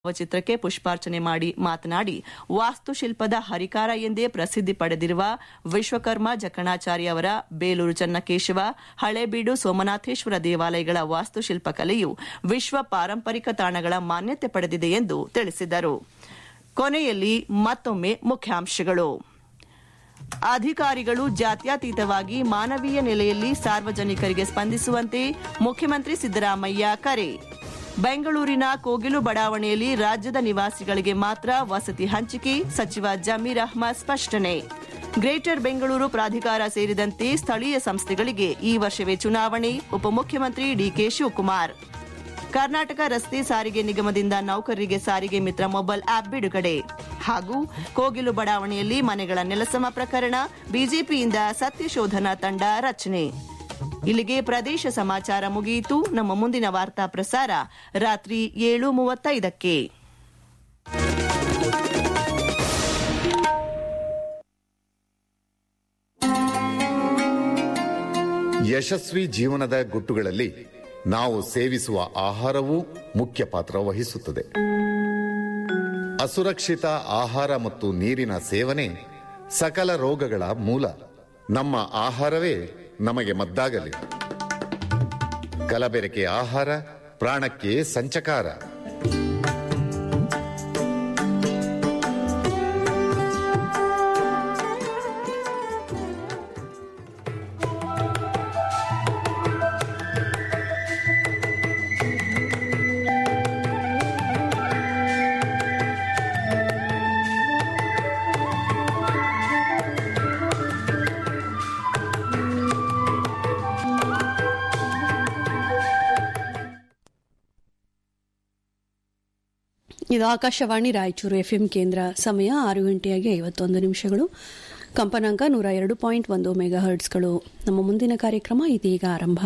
ಭಾವಚಿತ್ರಕ್ಕೆ ಪುಷ್ಪಾರ್ಚನೆ ಮಾಡಿ ಮಾತನಾಡಿ ವಾಸ್ತುಶಿಲ್ಪದ ಹರಿಕಾರ ಎಂದೇ ಪ್ರಸಿದ್ಧಿ ಪಡೆದಿರುವ ವಿಶ್ವಕರ್ಮ ಜಕಣಾಚಾರ್ಯ ಅವರ ಬೇಲೂರು ಚನ್ನಕೇಶವ ಹಳೇಬೀಡು ಸೋಮನಾಥೇಶ್ವರ ದೇವಾಲಯಗಳ ವಾಸ್ತುಶಿಲ್ಪ ಕಲೆಯು ವಿಶ್ವ ಪಾರಂಪರಿಕ ತಾಣಗಳ ಮಾನ್ಯತೆ ಪಡೆದಿದೆ ಎಂದು ತಿಳಿಸಿದರು ಕೊನೆಯಲ್ಲಿ ಮತ್ತೊಮ್ಮೆ ಮುಖ್ಯಾಂಶಗಳು ಅಧಿಕಾರಿಗಳು ಜಾತ್ಯತೀತವಾಗಿ ಮಾನವೀಯ ನೆಲೆಯಲ್ಲಿ ಸಾರ್ವಜನಿಕರಿಗೆ ಸ್ಪಂದಿಸುವಂತೆ ಮುಖ್ಯಮಂತ್ರಿ ಸಿದ್ದರಾಮಯ್ಯ ಕರೆ ಬೆಂಗಳೂರಿನ ಕೋಗಿಲು ಬಡಾವಣೆಯಲ್ಲಿ ರಾಜ್ಯದ ನಿವಾಸಿಗಳಿಗೆ ಮಾತ್ರ ವಸತಿ ಹಂಚಿಕೆ ಸಚಿವ ಜಮೀರ್ ಅಹ್ಮದ್ ಸ್ಪಷ್ಟನೆ ಗ್ರೇಟರ್ ಬೆಂಗಳೂರು ಪ್ರಾಧಿಕಾರ ಸೇರಿದಂತೆ ಸ್ಥಳೀಯ ಸಂಸ್ಥೆಗಳಿಗೆ ಈ ವರ್ಷವೇ ಚುನಾವಣೆ ಉಪಮುಖ್ಯಮಂತ್ರಿ ಡಿಕೆ ಶಿವಕುಮಾರ್ ಕರ್ನಾಟಕ ರಸ್ತೆ ಸಾರಿಗೆ ನಿಗಮದಿಂದ ನೌಕರರಿಗೆ ಸಾರಿಗೆ ಮಿತ್ರ ಮೊಬೈಲ್ ಆಪ್ ಬಿಡುಗಡೆ ಹಾಗೂ ಕೋಗಿಲು ಬಡಾವಣೆಯಲ್ಲಿ ಮನೆಗಳ ನೆಲಸಮ ಪ್ರಕರಣ ಬಿಜೆಪಿಯಿಂದ ಸತ್ಯಶೋಧನಾ ತಂಡ ರಚನೆ ಇಲ್ಲಿಗೆ ಪ್ರದೇಶ ಸಮಾಚಾರ ಮುಗಿಯಿತು ನಮ್ಮ ಮುಂದಿನ ವಾರ್ತಾ ಪ್ರಸಾರ ರಾತ್ರಿ ಏಳು ಮೂವತ್ತೈದಕ್ಕೆ ಯಶಸ್ವಿ ಜೀವನದ ಗುಟ್ಟುಗಳಲ್ಲಿ ನಾವು ಸೇವಿಸುವ ಆಹಾರವೂ ಮುಖ್ಯ ಪಾತ್ರ ವಹಿಸುತ್ತದೆ ಅಸುರಕ್ಷಿತ ಆಹಾರ ಮತ್ತು ನೀರಿನ ಸೇವನೆ ಸಕಲ ರೋಗಗಳ ಮೂಲ ನಮ್ಮ ಆಹಾರವೇ ನಮಗೆ ಮದ್ದಾಗಲಿ ಕಲಬೆರಕೆ ಆಹಾರ ಪ್ರಾಣಕ್ಕೆ ಸಂಚಕಾರ ಇದು ಆಕಾಶವಾಣಿ ರಾಯಚೂರು ಎಫ್ಎಂ ಕೇಂದ್ರ ಸಮಯ ಆರು ಗಂಟೆಯಾಗಿ ಐವತ್ತೊಂದು ನಿಮಿಷಗಳು ಕಂಪನಾಂಕ ನೂರ ಎರಡು ಪಾಯಿಂಟ್ ಒಂದು ಮೆಗಾ ಹರ್ಟ್ಸ್ಗಳು ನಮ್ಮ ಮುಂದಿನ ಕಾರ್ಯಕ್ರಮ ಇದೀಗ ಆರಂಭ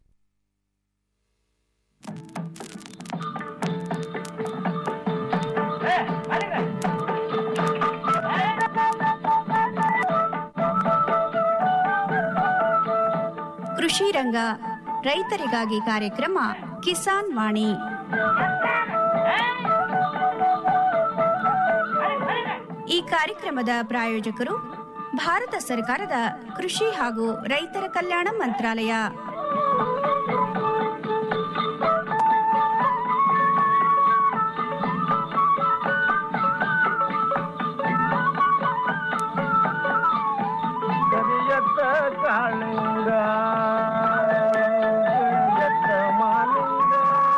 ಕೃಷಿ ರಂಗ ರೈತರಿಗಾಗಿ ಕಾರ್ಯಕ್ರಮ ಕಿಸಾನ್ ವಾಣಿ ಈ ಕಾರ್ಯಕ್ರಮದ ಪ್ರಾಯೋಜಕರು ಭಾರತ ಸರ್ಕಾರದ ಕೃಷಿ ಹಾಗೂ ರೈತರ ಕಲ್ಯಾಣ ಮಂತ್ರಾಲಯ ಕರಿಯತ್ತ ಕಾಳಿಂಗ ಕರಿಯತ್ತ ಮಾಲಿಂಗ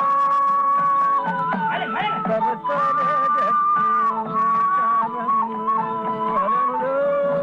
ಸರಸರ ಗಟ್ಟಿ ಕಾಲಂಗಿ ಹರಳು.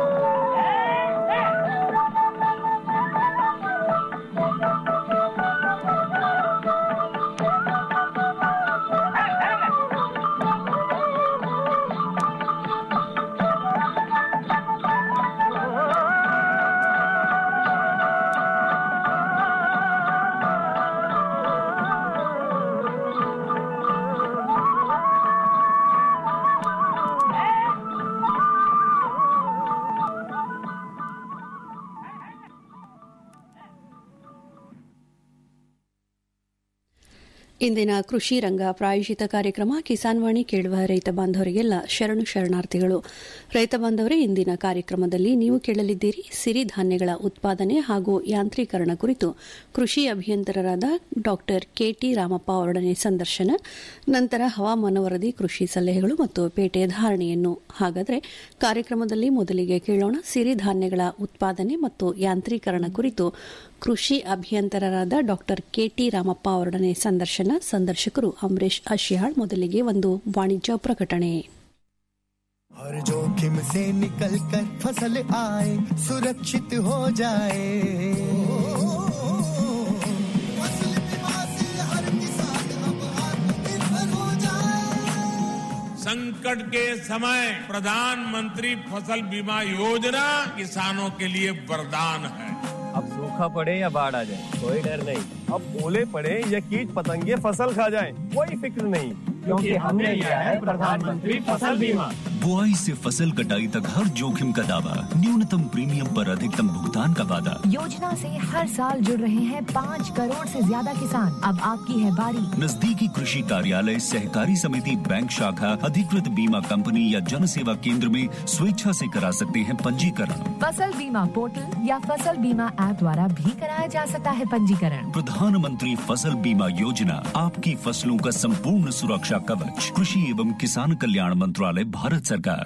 ಇಂದಿನ ಕೃಷಿ ರಂಗ ಪ್ರಾಯೋಜಿತ ಕಾರ್ಯಕ್ರಮ ಕಿಸಾನ್ ವಾಣಿ ಕೇಳುವ ರೈತ ಬಾಂಧವರಿಗೆಲ್ಲ ಶರಣು ಶರಣಾರ್ಥಿಗಳು ರೈತ ಬಾಂಧವರೇ ಇಂದಿನ ಕಾರ್ಯಕ್ರಮದಲ್ಲಿ ನೀವು ಕೇಳಲಿದ್ದೀರಿ ಸಿರಿಧಾನ್ಯಗಳ ಉತ್ಪಾದನೆ ಹಾಗೂ ಯಾಂತ್ರೀಕರಣ ಕುರಿತು ಕೃಷಿ ಅಭಿಯಂತರರಾದ ಡಾ ಕೆಟಿ ರಾಮಪ್ಪ ಅವರೊಡನೆ ಸಂದರ್ಶನ ನಂತರ ಹವಾಮಾನ ವರದಿ ಕೃಷಿ ಸಲಹೆಗಳು ಮತ್ತು ಪೇಟೆ ಧಾರಣೆಯನ್ನು ಹಾಗಾದರೆ ಕಾರ್ಯಕ್ರಮದಲ್ಲಿ ಮೊದಲಿಗೆ ಕೇಳೋಣ ಸಿರಿಧಾನ್ಯಗಳ ಉತ್ಪಾದನೆ ಮತ್ತು ಯಾಂತ್ರೀಕರಣ ಕುರಿತು ಕೃಷಿ ಅಭಿಯಂತರರಾದ ಡಾ ಕೆಟಿ ರಾಮಪ್ಪ ಅವರೊಡನೆ ಸಂದರ್ಶನ ಸಂದರ್ಶಕರು ಅಂಬರೀಶ್ ಅಶಿಯಾಳ್ ಮೊದಲಿಗೆ ಒಂದು ವಾಣಿಜ್ಯ ಪ್ರಕಟಣೆ हर जोखिम से निकल कर फसल आए सुरक्षित हो जाए फसल बीमा से हर किसान अब आत्मनिर्भर हो जाए संकट के समय प्रधानमंत्री फसल बीमा योजना किसानों के लिए वरदान है अब सूखा पड़े या बाढ़ आ जाए कोई डर नहीं अब ओले पड़े या कीट पतंगे फसल खा जाए कोई फिक्र नहीं क्योंकि हमने लिया है प्रधानमंत्री फसल बीमा बुआई से फसल कटाई तक हर जोखिम का दावा न्यूनतम प्रीमियम पर अधिकतम भुगतान का वादा योजना से हर साल जुड़ रहे हैं पाँच करोड़ से ज्यादा किसान अब आपकी है बारी नजदीकी कृषि कार्यालय सहकारी समिति बैंक शाखा अधिकृत बीमा कंपनी या जन सेवा केंद्र में स्वेच्छा से करा सकते हैं पंजीकरण फसल बीमा पोर्टल या फसल बीमा ऐप द्वारा भी कराया जा सकता है पंजीकरण प्रधानमंत्री फसल बीमा योजना आपकी फसलों का संपूर्ण सुरक्षा कवच कृषि एवं किसान कल्याण मंत्रालय भारत सरकार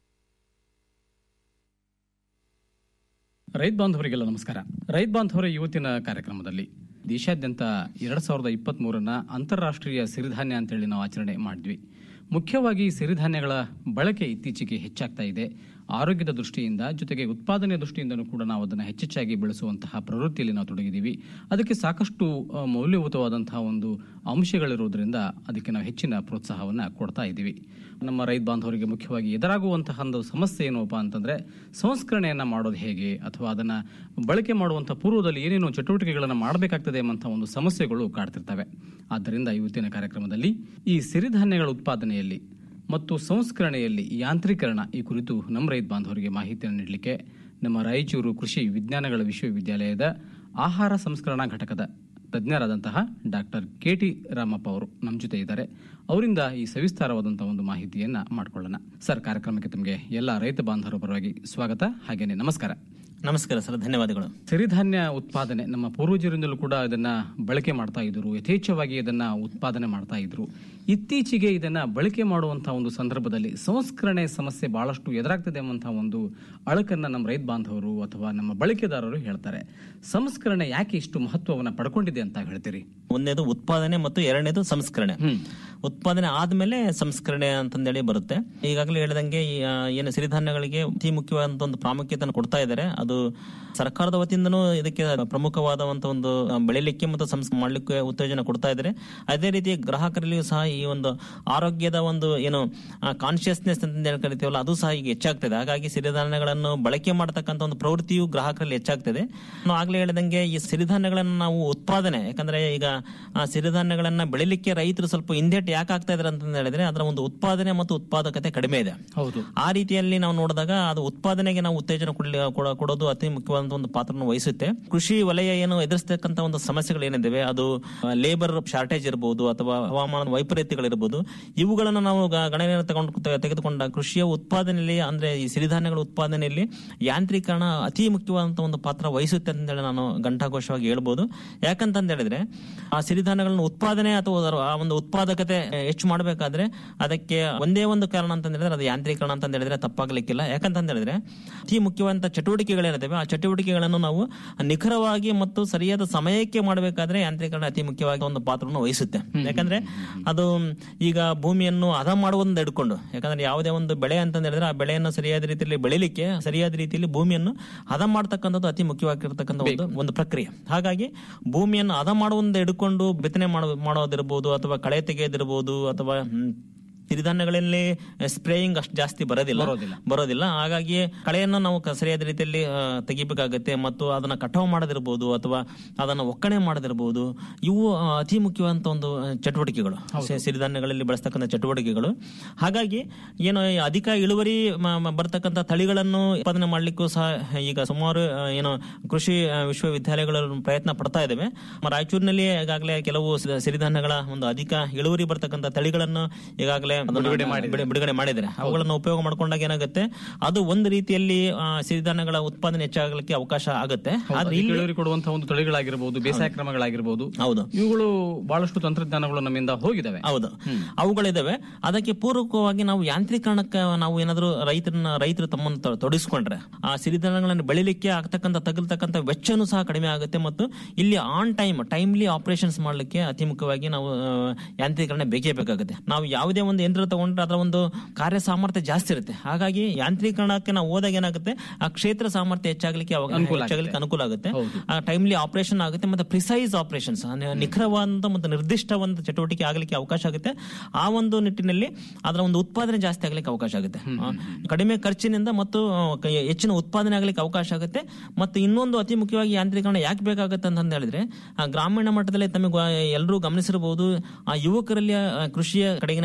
ರೈತ ಬಾಂಧವರಿಗೆಲ್ಲ ನಮಸ್ಕಾರ ರೈತ ಬಾಂಧವರ ಇವತ್ತಿನ ಕಾರ್ಯಕ್ರಮದಲ್ಲಿ ದೇಶಾದ್ಯಂತ ಎರಡು ಸಾವಿರದ ಇಪ್ಪತ್ತ್ ಮೂರನ್ನ ಅಂತಾರಾಷ್ಟ್ರೀಯ ಸಿರಿಧಾನ್ಯ ಅಂತೇಳಿ ನಾವು ಆಚರಣೆ ಮಾಡಿದ್ವಿ ಮುಖ್ಯವಾಗಿ ಸಿರಿಧಾನ್ಯಗಳ ಬಳಕೆ ಇತ್ತೀಚೆಗೆ ಹೆಚ್ಚಾಗ್ತಾ ಇದೆ ಆರೋಗ್ಯದ ದೃಷ್ಟಿಯಿಂದ ಜೊತೆಗೆ ಉತ್ಪಾದನೆಯ ದೃಷ್ಟಿಯಿಂದನೂ ಕೂಡ ನಾವು ಅದನ್ನು ಹೆಚ್ಚೆಚ್ಚಾಗಿ ಬೆಳೆಸುವಂತಹ ಪ್ರವೃತ್ತಿಯಲ್ಲಿ ನಾವು ತೊಡಗಿದ್ದೀವಿ ಅದಕ್ಕೆ ಸಾಕಷ್ಟು ಆ, ಮೌಲ್ಯಯುತವಾದಂತಹ ಒಂದು ಅಂಶಗಳಿರೋದ್ರಿಂದ ಅದಕ್ಕೆ ನಾವು ಹೆಚ್ಚಿನ ಪ್ರೋತ್ಸಾಹವನ್ನು ಕೊಡ್ತಾ ಇದ್ದೀವಿ ನಮ್ಮ ರೈತ ಬಾಂಧವರಿಗೆ ಮುಖ್ಯವಾಗಿ ಎದುರಾಗುವಂತಹ ಒಂದು ಸಮಸ್ಯೆ ಏನಪ್ಪ ಅಂತಂದ್ರೆ ಸಂಸ್ಕರಣೆಯನ್ನ ಮಾಡೋದು ಹೇಗೆ ಅಥವಾ ಅದನ್ನ ಬಳಕೆ ಮಾಡುವಂಥ ಪೂರ್ವದಲ್ಲಿ ಏನೇನು ಚಟುವಟಿಕೆಗಳನ್ನು ಮಾಡಬೇಕಾಗ್ತದೆ ಎಂಬಂಥ ಒಂದು ಸಮಸ್ಯೆಗಳು ಕಾಡ್ತಿರ್ತವೆ ಆದ್ದರಿಂದ ಇವತ್ತಿನ ಕಾರ್ಯಕ್ರಮದಲ್ಲಿ ಈ ಸಿರಿಧಾನ್ಯಗಳ ಉತ್ಪಾದನೆಯಲ್ಲಿ ಮತ್ತು ಸಂಸ್ಕರಣೆಯಲ್ಲಿ ಯಾಂತ್ರೀಕರಣ ಈ ಕುರಿತು ನಮ್ಮ ರೈತ ಬಾಂಧವರಿಗೆ ಮಾಹಿತಿಯನ್ನು ನೀಡಲಿಕ್ಕೆ ನಮ್ಮ ರಾಯಚೂರು ಕೃಷಿ ವಿಜ್ಞಾನಗಳ ವಿಶ್ವವಿದ್ಯಾಲಯದ ಆಹಾರ ಸಂಸ್ಕರಣಾ ಘಟಕದ ತಜ್ಞರಾದಂತಹ ಡಾಕ್ಟರ್ ಕೆ ಟಿ ರಾಮಪ್ಪ ಅವರು ನಮ್ಮ ಜೊತೆ ಇದ್ದಾರೆ ಅವರಿಂದ ಈ ಸವಿಸ್ತಾರವಾದಂತಹ ಒಂದು ಮಾಹಿತಿಯನ್ನ ಮಾಡ್ಕೊಳ್ಳೋಣ ಸರ್ ಕಾರ್ಯಕ್ರಮಕ್ಕೆ ತಮಗೆ ಎಲ್ಲ ರೈತ ಬಾಂಧವರ ಪರವಾಗಿ ಸ್ವಾಗತ ಹಾಗೇನೆ ನಮಸ್ಕಾರ ನಮಸ್ಕಾರ ಸರ್ ಧನ್ಯವಾದಗಳು ಸಿರಿಧಾನ್ಯ ಉತ್ಪಾದನೆ ನಮ್ಮ ಪೂರ್ವಜರಿಂದಲೂ ಕೂಡ ಇದನ್ನ ಬಳಕೆ ಮಾಡ್ತಾ ಇದ್ರು ಯಥೇಚ್ಛವಾಗಿ ಇದನ್ನ ಉತ್ಪಾದನೆ ಮಾಡ್ತಾ ಇದ್ರು ಇತ್ತೀಚೆಗೆ ಇದನ್ನ ಬಳಕೆ ಮಾಡುವಂತಹ ಒಂದು ಸಂದರ್ಭದಲ್ಲಿ ಸಂಸ್ಕರಣೆ ಸಮಸ್ಯೆ ಬಹಳಷ್ಟು ಎದುರಾಗ್ತದೆ ಎಂಬಂತಹ ಒಂದು ಅಳಕನ್ನ ನಮ್ಮ ರೈತ ಬಾಂಧವರು ಅಥವಾ ನಮ್ಮ ಬಳಕೆದಾರರು ಹೇಳ್ತಾರೆ ಸಂಸ್ಕರಣೆ ಯಾಕೆ ಇಷ್ಟು ಮಹತ್ವವನ್ನು ಪಡ್ಕೊಂಡಿದೆ ಅಂತ ಹೇಳ್ತೀರಿ ಒಂದನೇದು ಉತ್ಪಾದನೆ ಮತ್ತು ಎರಡನೇದು ಸಂಸ್ಕರಣೆ ಉತ್ಪಾದನೆ ಆದ್ಮೇಲೆ ಸಂಸ್ಕರಣೆ ಅಂತಂದೇಳಿ ಬರುತ್ತೆ ಈಗಾಗಲೇ ಹೇಳಿದಂಗೆ ಈ, ಆ, ಏನು ಸಿರಿಧಾನ್ಯಗಳಿಗೆ ಅತಿ ಮುಖ್ಯವಾದಂತ ಒಂದು ಪ್ರಾಮುಖ್ಯತೆಯನ್ನು ಕೊಡ್ತಾ ಇದ್ದಾರೆ ಅದು ಸರ್ಕಾರದ ವತಿಯಿಂದನೂ ಇದಕ್ಕೆ ಪ್ರಮುಖವಾದಂತ ಒಂದು ಆ, ಬೆಳಿಲಿಕ್ಕೆ ಮತ್ತು ಸಂಸ್ ಮಾಡ್ಲಿಕ್ಕೆ ಉತ್ತೇಜನ ಕೊಡ್ತಾ ಇದ್ದಾರೆ ಅದೇ ರೀತಿ ಗ್ರಾಹಕರಲ್ಲಿಯೂ ಸಹ ಈ ಒಂದು ಆರೋಗ್ಯದ ಒಂದು ಏನು ಕಾನ್ಶಿಯಸ್ನೆಸ್ ಅಂತ ಹೇಳಿ ಕರಿತೀವಲ್ಲ ಅದು ಸಹ ಈಗ ಹೆಚ್ಚಾಗ್ತದೆ ಹಾಗಾಗಿ ಸಿರಿಧಾನ್ಯಗಳನ್ನು ಬಳಕೆ ಮಾಡತಕ್ಕಂತ ಒಂದು ಪ್ರವೃತ್ತಿಯು ಗ್ರಾಹಕರಲ್ಲಿ ಹೆಚ್ಚಾಗ್ತದೆ ನಾನು ಆಗ್ಲೇ ಹೇಳಿದಂಗೆ ಈ ಸಿರಿಧಾನ್ಯಗಳನ್ನು ನಾವು ಉತ್ಪಾದನೆ ಯಾಕಂದ್ರೆ ಈಗ ಆ ಸಿರಿಧಾನ್ಯಗಳನ್ನ ಬೆಳಿಲಿಕ್ಕೆ ರೈತರು ಸ್ವಲ್ಪ ಹಿಂದೇಟು ಯಾಕೆ ಆಗ್ತಾ ಇದಾರೆ ಅಂತ ಹೇಳಿದ್ರೆ ಅದರ ಒಂದು ಉತ್ಪಾದನೆ ಮತ್ತು ಉತ್ಪಾದಕತೆ ಕಡಿಮೆ ಇದೆ ಹೌದು ಆ ರೀತಿಯಲ್ಲಿ ನಾವು ನೋಡಿದಾಗ ಅದು ಉತ್ಪಾದನೆಗೆ ನಾವು ಉತ್ತೇಜನ ಕೊಡ್ಲಿ- ಕೊಡ- ಕೊಡೋದು ಅತಿ ಮುಖ್ಯವಾದ ಒಂದು ಪಾತ್ರವನ್ನು ವಹಿಸುತ್ತೆ ಕೃಷಿ ವಲಯ ಏನು ಎದುರಿಸ್ತಕ್ಕಂತ ಒಂದು ಸಮಸ್ಯೆಗಳು ಏನಿದ್ದಾವೆ ಅದು ಲೇಬರ್ ಶಾರ್ಟೇಜ್ ಇರಬಹುದು ಅಥವಾ ಹವಾಮಾನ ವೈಪರೀತ್ಯಗಳಿರಬಹುದು ಇವುಗಳನ್ನು ನಾವು ಗ- ಗಣನೆಯನ್ನು ತಗೊಂಡು ತೆ- ತೆಗೆದುಕೊಂಡ ಕೃಷಿಯ ಉತ್ಪಾದನೆಯಲ್ಲಿ ಅಂದ್ರೆ ಈ ಸಿರಿಧಾನ್ಯಗಳ ಉತ್ಪಾದನೆಯಲ್ಲಿ ಯಾಂತ್ರೀಕರಣ ಅತಿ ಮುಖ್ಯವಾದಂತ ಒಂದು ಪಾತ್ರ ವಹಿಸುತ್ತೆ ಅಂತ ಹೇಳಿ ನಾನು ಘಂಟಾಘೋಷವಾಗಿ ಹೇಳ್ಬೋದು ಯಾಕಂತಂದ ಹೇಳಿದ್ರೆ ಆ ಸಿರಿಧಾನ್ಯಗಳನ್ನ ಉತ್ಪಾದನೆ ಅಥವಾ ಅದರ ಆ ಒಂದು ಉತ್ಪಾದಕತೆ ಹೆಚ್ಚು ಮಾಡಬೇಕಾದ್ರೆ ಅದಕ್ಕೆ ಒಂದೇ ಒಂದು ಕಾರಣ ಅಂತ ಹೇಳಿದ್ರೆ ಅದು ಯಾಂತ್ರೀಕರಣ ಅಂತ ಹೇಳಿದ್ರೆ ತಪ್ಪಾಗ್ಲಿಕ್ಕಿಲ್ಲ ಯಾಕಂತ ಹೇಳಿದ್ರೆ ಅತಿ ಮುಖ್ಯವಾದಂತ ಚಟುವಟಿಕೆಗಳೇನಿದ್ದಾವೆ ಆ ಚಟುವಟಿಕೆಗಳನ್ನು ನಾವು ನಿಖರವಾಗಿ ಮತ್ತು ಸರಿಯಾದ ಸಮಯಕ್ಕೆ ಮಾಡಬೇಕಾದ್ರೆ ಯಾಂತ್ರೀಕರಣ ಅತಿ ಮುಖ್ಯವಾಗಿ ಒಂದು ಪಾತ್ರವನ್ನು ವಹಿಸುತ್ತೆ ಯಾಕಂದ್ರೆ ಅದು ಈಗ ಭೂಮಿಯನ್ನು ಹದ ಮಾಡುವುದನ್ನು ಹಿಡ್ಕೊಂಡು ಯಾಕಂದ್ರೆ ಯಾವುದೇ ಒಂದು ಬೆಳೆ ಅಂತ ಹೇಳಿದ್ರೆ ಆ ಬೆಳೆಯನ್ನು ಸರಿಯಾದ ರೀತಿಯಲ್ಲಿ ಬೆಳಿಲಿಕ್ಕೆ ಸರಿಯಾದ ರೀತಿಯಲ್ಲಿ ಭೂಮಿಯನ್ನು ಹದ ಮಾಡ್ತಕ್ಕಂಥದ್ದು ಅತಿ ಮುಖ್ಯವಾಗಿರ್ತಕ್ಕಂಥ ಒಂದು ಒಂದು ಪ್ರಕ್ರಿಯೆ ಹಾಗಾಗಿ ಭೂಮಿಯನ್ನು ಹದ ಮಾಡುವುದರಿಂದ ಹಿಡ್ಕೊಂಡು ಬಿತ್ತನೆ ಮಾಡೋ ಮಾಡೋದಿರ್ಬೋದು ಅಥವಾ ಕಳೆ ತೆಗೆಯೋದಿರ್ಬೋದು ಅಥವಾ ಹ್ಮ್, ಸಿರಿಧಾನ್ಯಗಳಲ್ಲಿ ಸ್ಪ್ರೇಯಿಂಗ್ ಅಷ್ಟು ಜಾಸ್ತಿ ಬರೋದಿಲ್ಲ ಬರೋದಿಲ್ಲ. ಬರೋದಿಲ್ಲ ಹಾಗಾಗಿ ಕಳೆಯನ್ನು ನಾವು ಕ- ಸರಿಯಾದ ರೀತಿಯಲ್ಲಿ ಆ, ತೆಗಿಬೇಕಾಗತ್ತೆ ಮತ್ತು ಅದನ್ನ ಕಟಾವು ಮಾಡೋದಿರ್ಬೋದು ಅಥವಾ ಅದನ್ನ ಒಕ್ಕಣೆ ಮಾಡೋದಿರ್ಬೋದು ಇವು ಆ, ಅತಿ ಮುಖ್ಯವಾದಂತ ಒಂದು ಆ, ಚಟುವಟಿಕೆಗಳು ಸಿ- ಸಿರಿಧಾನ್ಯಗಳಲ್ಲಿ ಬಳಸ್ತಕ್ಕಂಥ ಚಟುವಟಿಕೆಗಳು ಹಾಗಾಗಿ ಏನು ಈ ಅಧಿಕ ಇಳುವರಿ ಮ- ಮ- ಬರ್ತಕ್ಕಂಥ ತಳಿಗಳನ್ನು ಉತ್ಪಾದನೆ ಮಾಡ್ಲಿಕ್ಕೂ ಸಹ ಈಗ ಸುಮಾರು ಆ, ಏನು ಕೃಷಿ ಆ, ವಿಶ್ವವಿದ್ಯಾಲಯಗಳು ಪ್ರಯತ್ನ ಪಡ್ತಾ ಇದ್ದಾವೆ ನಮ್ಮ ರಾಯಚೂರಿನಲ್ಲಿ ಈಗಾಗಲೇ ಕೆಲವು ಸಿ- ಸಿರಿಧಾನ್ಯಗಳ ಒಂದು ಅಧಿಕ ಇಳುವರಿ ಬರ್ತಕ್ಕಂಥ ತಳಿಗಳನ್ನು ಈಗಾಗಲೇ ಅದನ್ನ ಬಿಡುಗಡೆ ಮಾಡಿದ್ದಾರೆ. ಬಿಡು- ಬಿಡುಗಡೆ ಮಾಡಿದ್ದಾರೆ ಅವುಗಳನ್ನು ಉಪಯೋಗ ಮಾಡ್ಕೊಂಡಾಗ ಏನಾಗುತ್ತೆ ಅದು ಒಂದು ರೀತಿಯಲ್ಲಿ ಆ, ಸಿರಿಧಾನ್ಯಗಳ ಉತ್ಪಾದನೆ ಹೆಚ್ಚಾಗಲಿಕ್ಕೆ ಅವಕಾಶ ಆಗುತ್ತೆ ಆದ್ರೆ ಅದಕ್ಕೆ ಇಲ್ಲಿ ಇಳುವರಿ ಕೊಡುವಂತಹ ಒಂದು ತಳಿಗಳಾಗಿರ್ಬೋದು ಬೇಸಾಯ ಕ್ರಮಗಳಾಗಿರ್ಬೋದು ಹೌದು ಇವುಗಳು ಬಹಳಷ್ಟು ತಂತ್ರಜ್ಞಾನಗಳು ನಮ್ಮಿಂದ ಹೋಗಿದಾವೆ ಹೌದು ಅವುಗಳಿದಾವೆ ಅದಕ್ಕೆ ಪೂರಕವಾಗಿ ನಾವು ಯಾಂತ್ರೀಕರಣಕ್ಕೆ ನಾವು ಏನಾದ್ರು ರೈತರನ್ನ ರೈತರು ತಮ್ಮನ್ನು ತೊ- ತೊಡಗಿಸ್ಕೊಂಡ್ರೆ ಆ ಸಿರಿಧಾನ್ಯಗಳನ್ನು ಬೆಳಿಲಿಕ್ಕೆ ಆಗ್ತಕ್ಕಂಥ ತಗಲ್ತಕ್ಕಂಥ ವೆಚ್ಚನೂ ಸಹ ಕಡಿಮೆ ಆಗುತ್ತೆ ಮತ್ತು ಇಲ್ಲಿ ಆನ್ ಟೈಮ್ ಟೈಮ್ಲಿ ಆಪರೇಷನ್ಸ್ ಮಾಡ್ಲಿಕ್ಕೆ ಅತಿ ಮುಖ್ಯವಾಗಿ ನಾವು ಆ, ಯಾಂತ್ರೀಕರಣ ಬೇಕೇ ಬೇಕಾಗುತ್ತೆ ನಾವು ಯಾವುದೇ ಒಂದು ಯಂತ್ರ ತಗೊಂಡ್ರೆ ಅದರ ಒಂದು ಕಾರ್ಯ ಸಾಮರ್ಥ್ಯ ಜಾಸ್ತಿ ಇರುತ್ತೆ ಹಾಗಾಗಿ ಯಾಂತ್ರೀಕರಣಕ್ಕೆ ನಾವು ಹೋದಾಗ ಏನಾಗುತ್ತೆ ಆ ಕ್ಷೇತ್ರ ಸಾಮರ್ಥ್ಯ ಹೆಚ್ಚಾಗಲಿಕ್ಕೆ ಅವಾಗ ಅನುಕೂಲ ಹೆಚ್ಚಾಗಲಿಕ್ಕೆ ಅನುಕೂಲ ಆಗುತ್ತೆ ಹೌದು. ಟೈಮ್ಲಿ ಆಪರೇಷನ್ ಆಗುತ್ತೆ ಮತ್ತೆ ಪ್ರಿಸೈಸ್ ಆಪರೇಷನ್ಸ್ ನಿಖರವಾದಂತ ಮತ್ತು ನಿರ್ದಿಷ್ಟವಾದ ಚಟುವಟಿಕೆ ಆಗಲಿಕ್ಕೆ ಅವಕಾಶ ಆಗುತ್ತೆ ಆ ಒಂದು ನಿಟ್ಟಿನಲ್ಲಿ ಅದರ ಒಂದು ಉತ್ಪಾದನೆ ಜಾಸ್ತಿ ಆಗಲಿಕ್ಕೆ ಅವಕಾಶ ಆಗುತ್ತೆ ಆ, ಕಡಿಮೆ ಖರ್ಚಿನಿಂದ ಮತ್ತು ಆ, ಕ- ಹೆಚ್ಚಿನ ಉತ್ಪಾದನೆ ಆಗಲಿಕ್ಕೆ ಅವಕಾಶ ಆಗುತ್ತೆ ಮತ್ತು ಇನ್ನೊಂದು ಅತಿ ಮುಖ್ಯವಾಗಿ ಯಾಂತ್ರೀಕರಣ ಯಾಕೆ ಬೇಕಾಗುತ್ತೆ ಅಂತ ಹೇಳಿದ್ರೆ ಆ, ಗ್ರಾಮೀಣ ಮಟ್ಟದಲ್ಲಿ ತಮಗೆ ಎಲ್ಲರೂ ಗಮನಿಸಿರಬಹುದು ಆ ಯುವಕರಲ್ಲಿ ಆ, ಕೃಷಿಯ ಕಡೆಗಿನ ಆಸಕ್ತಿ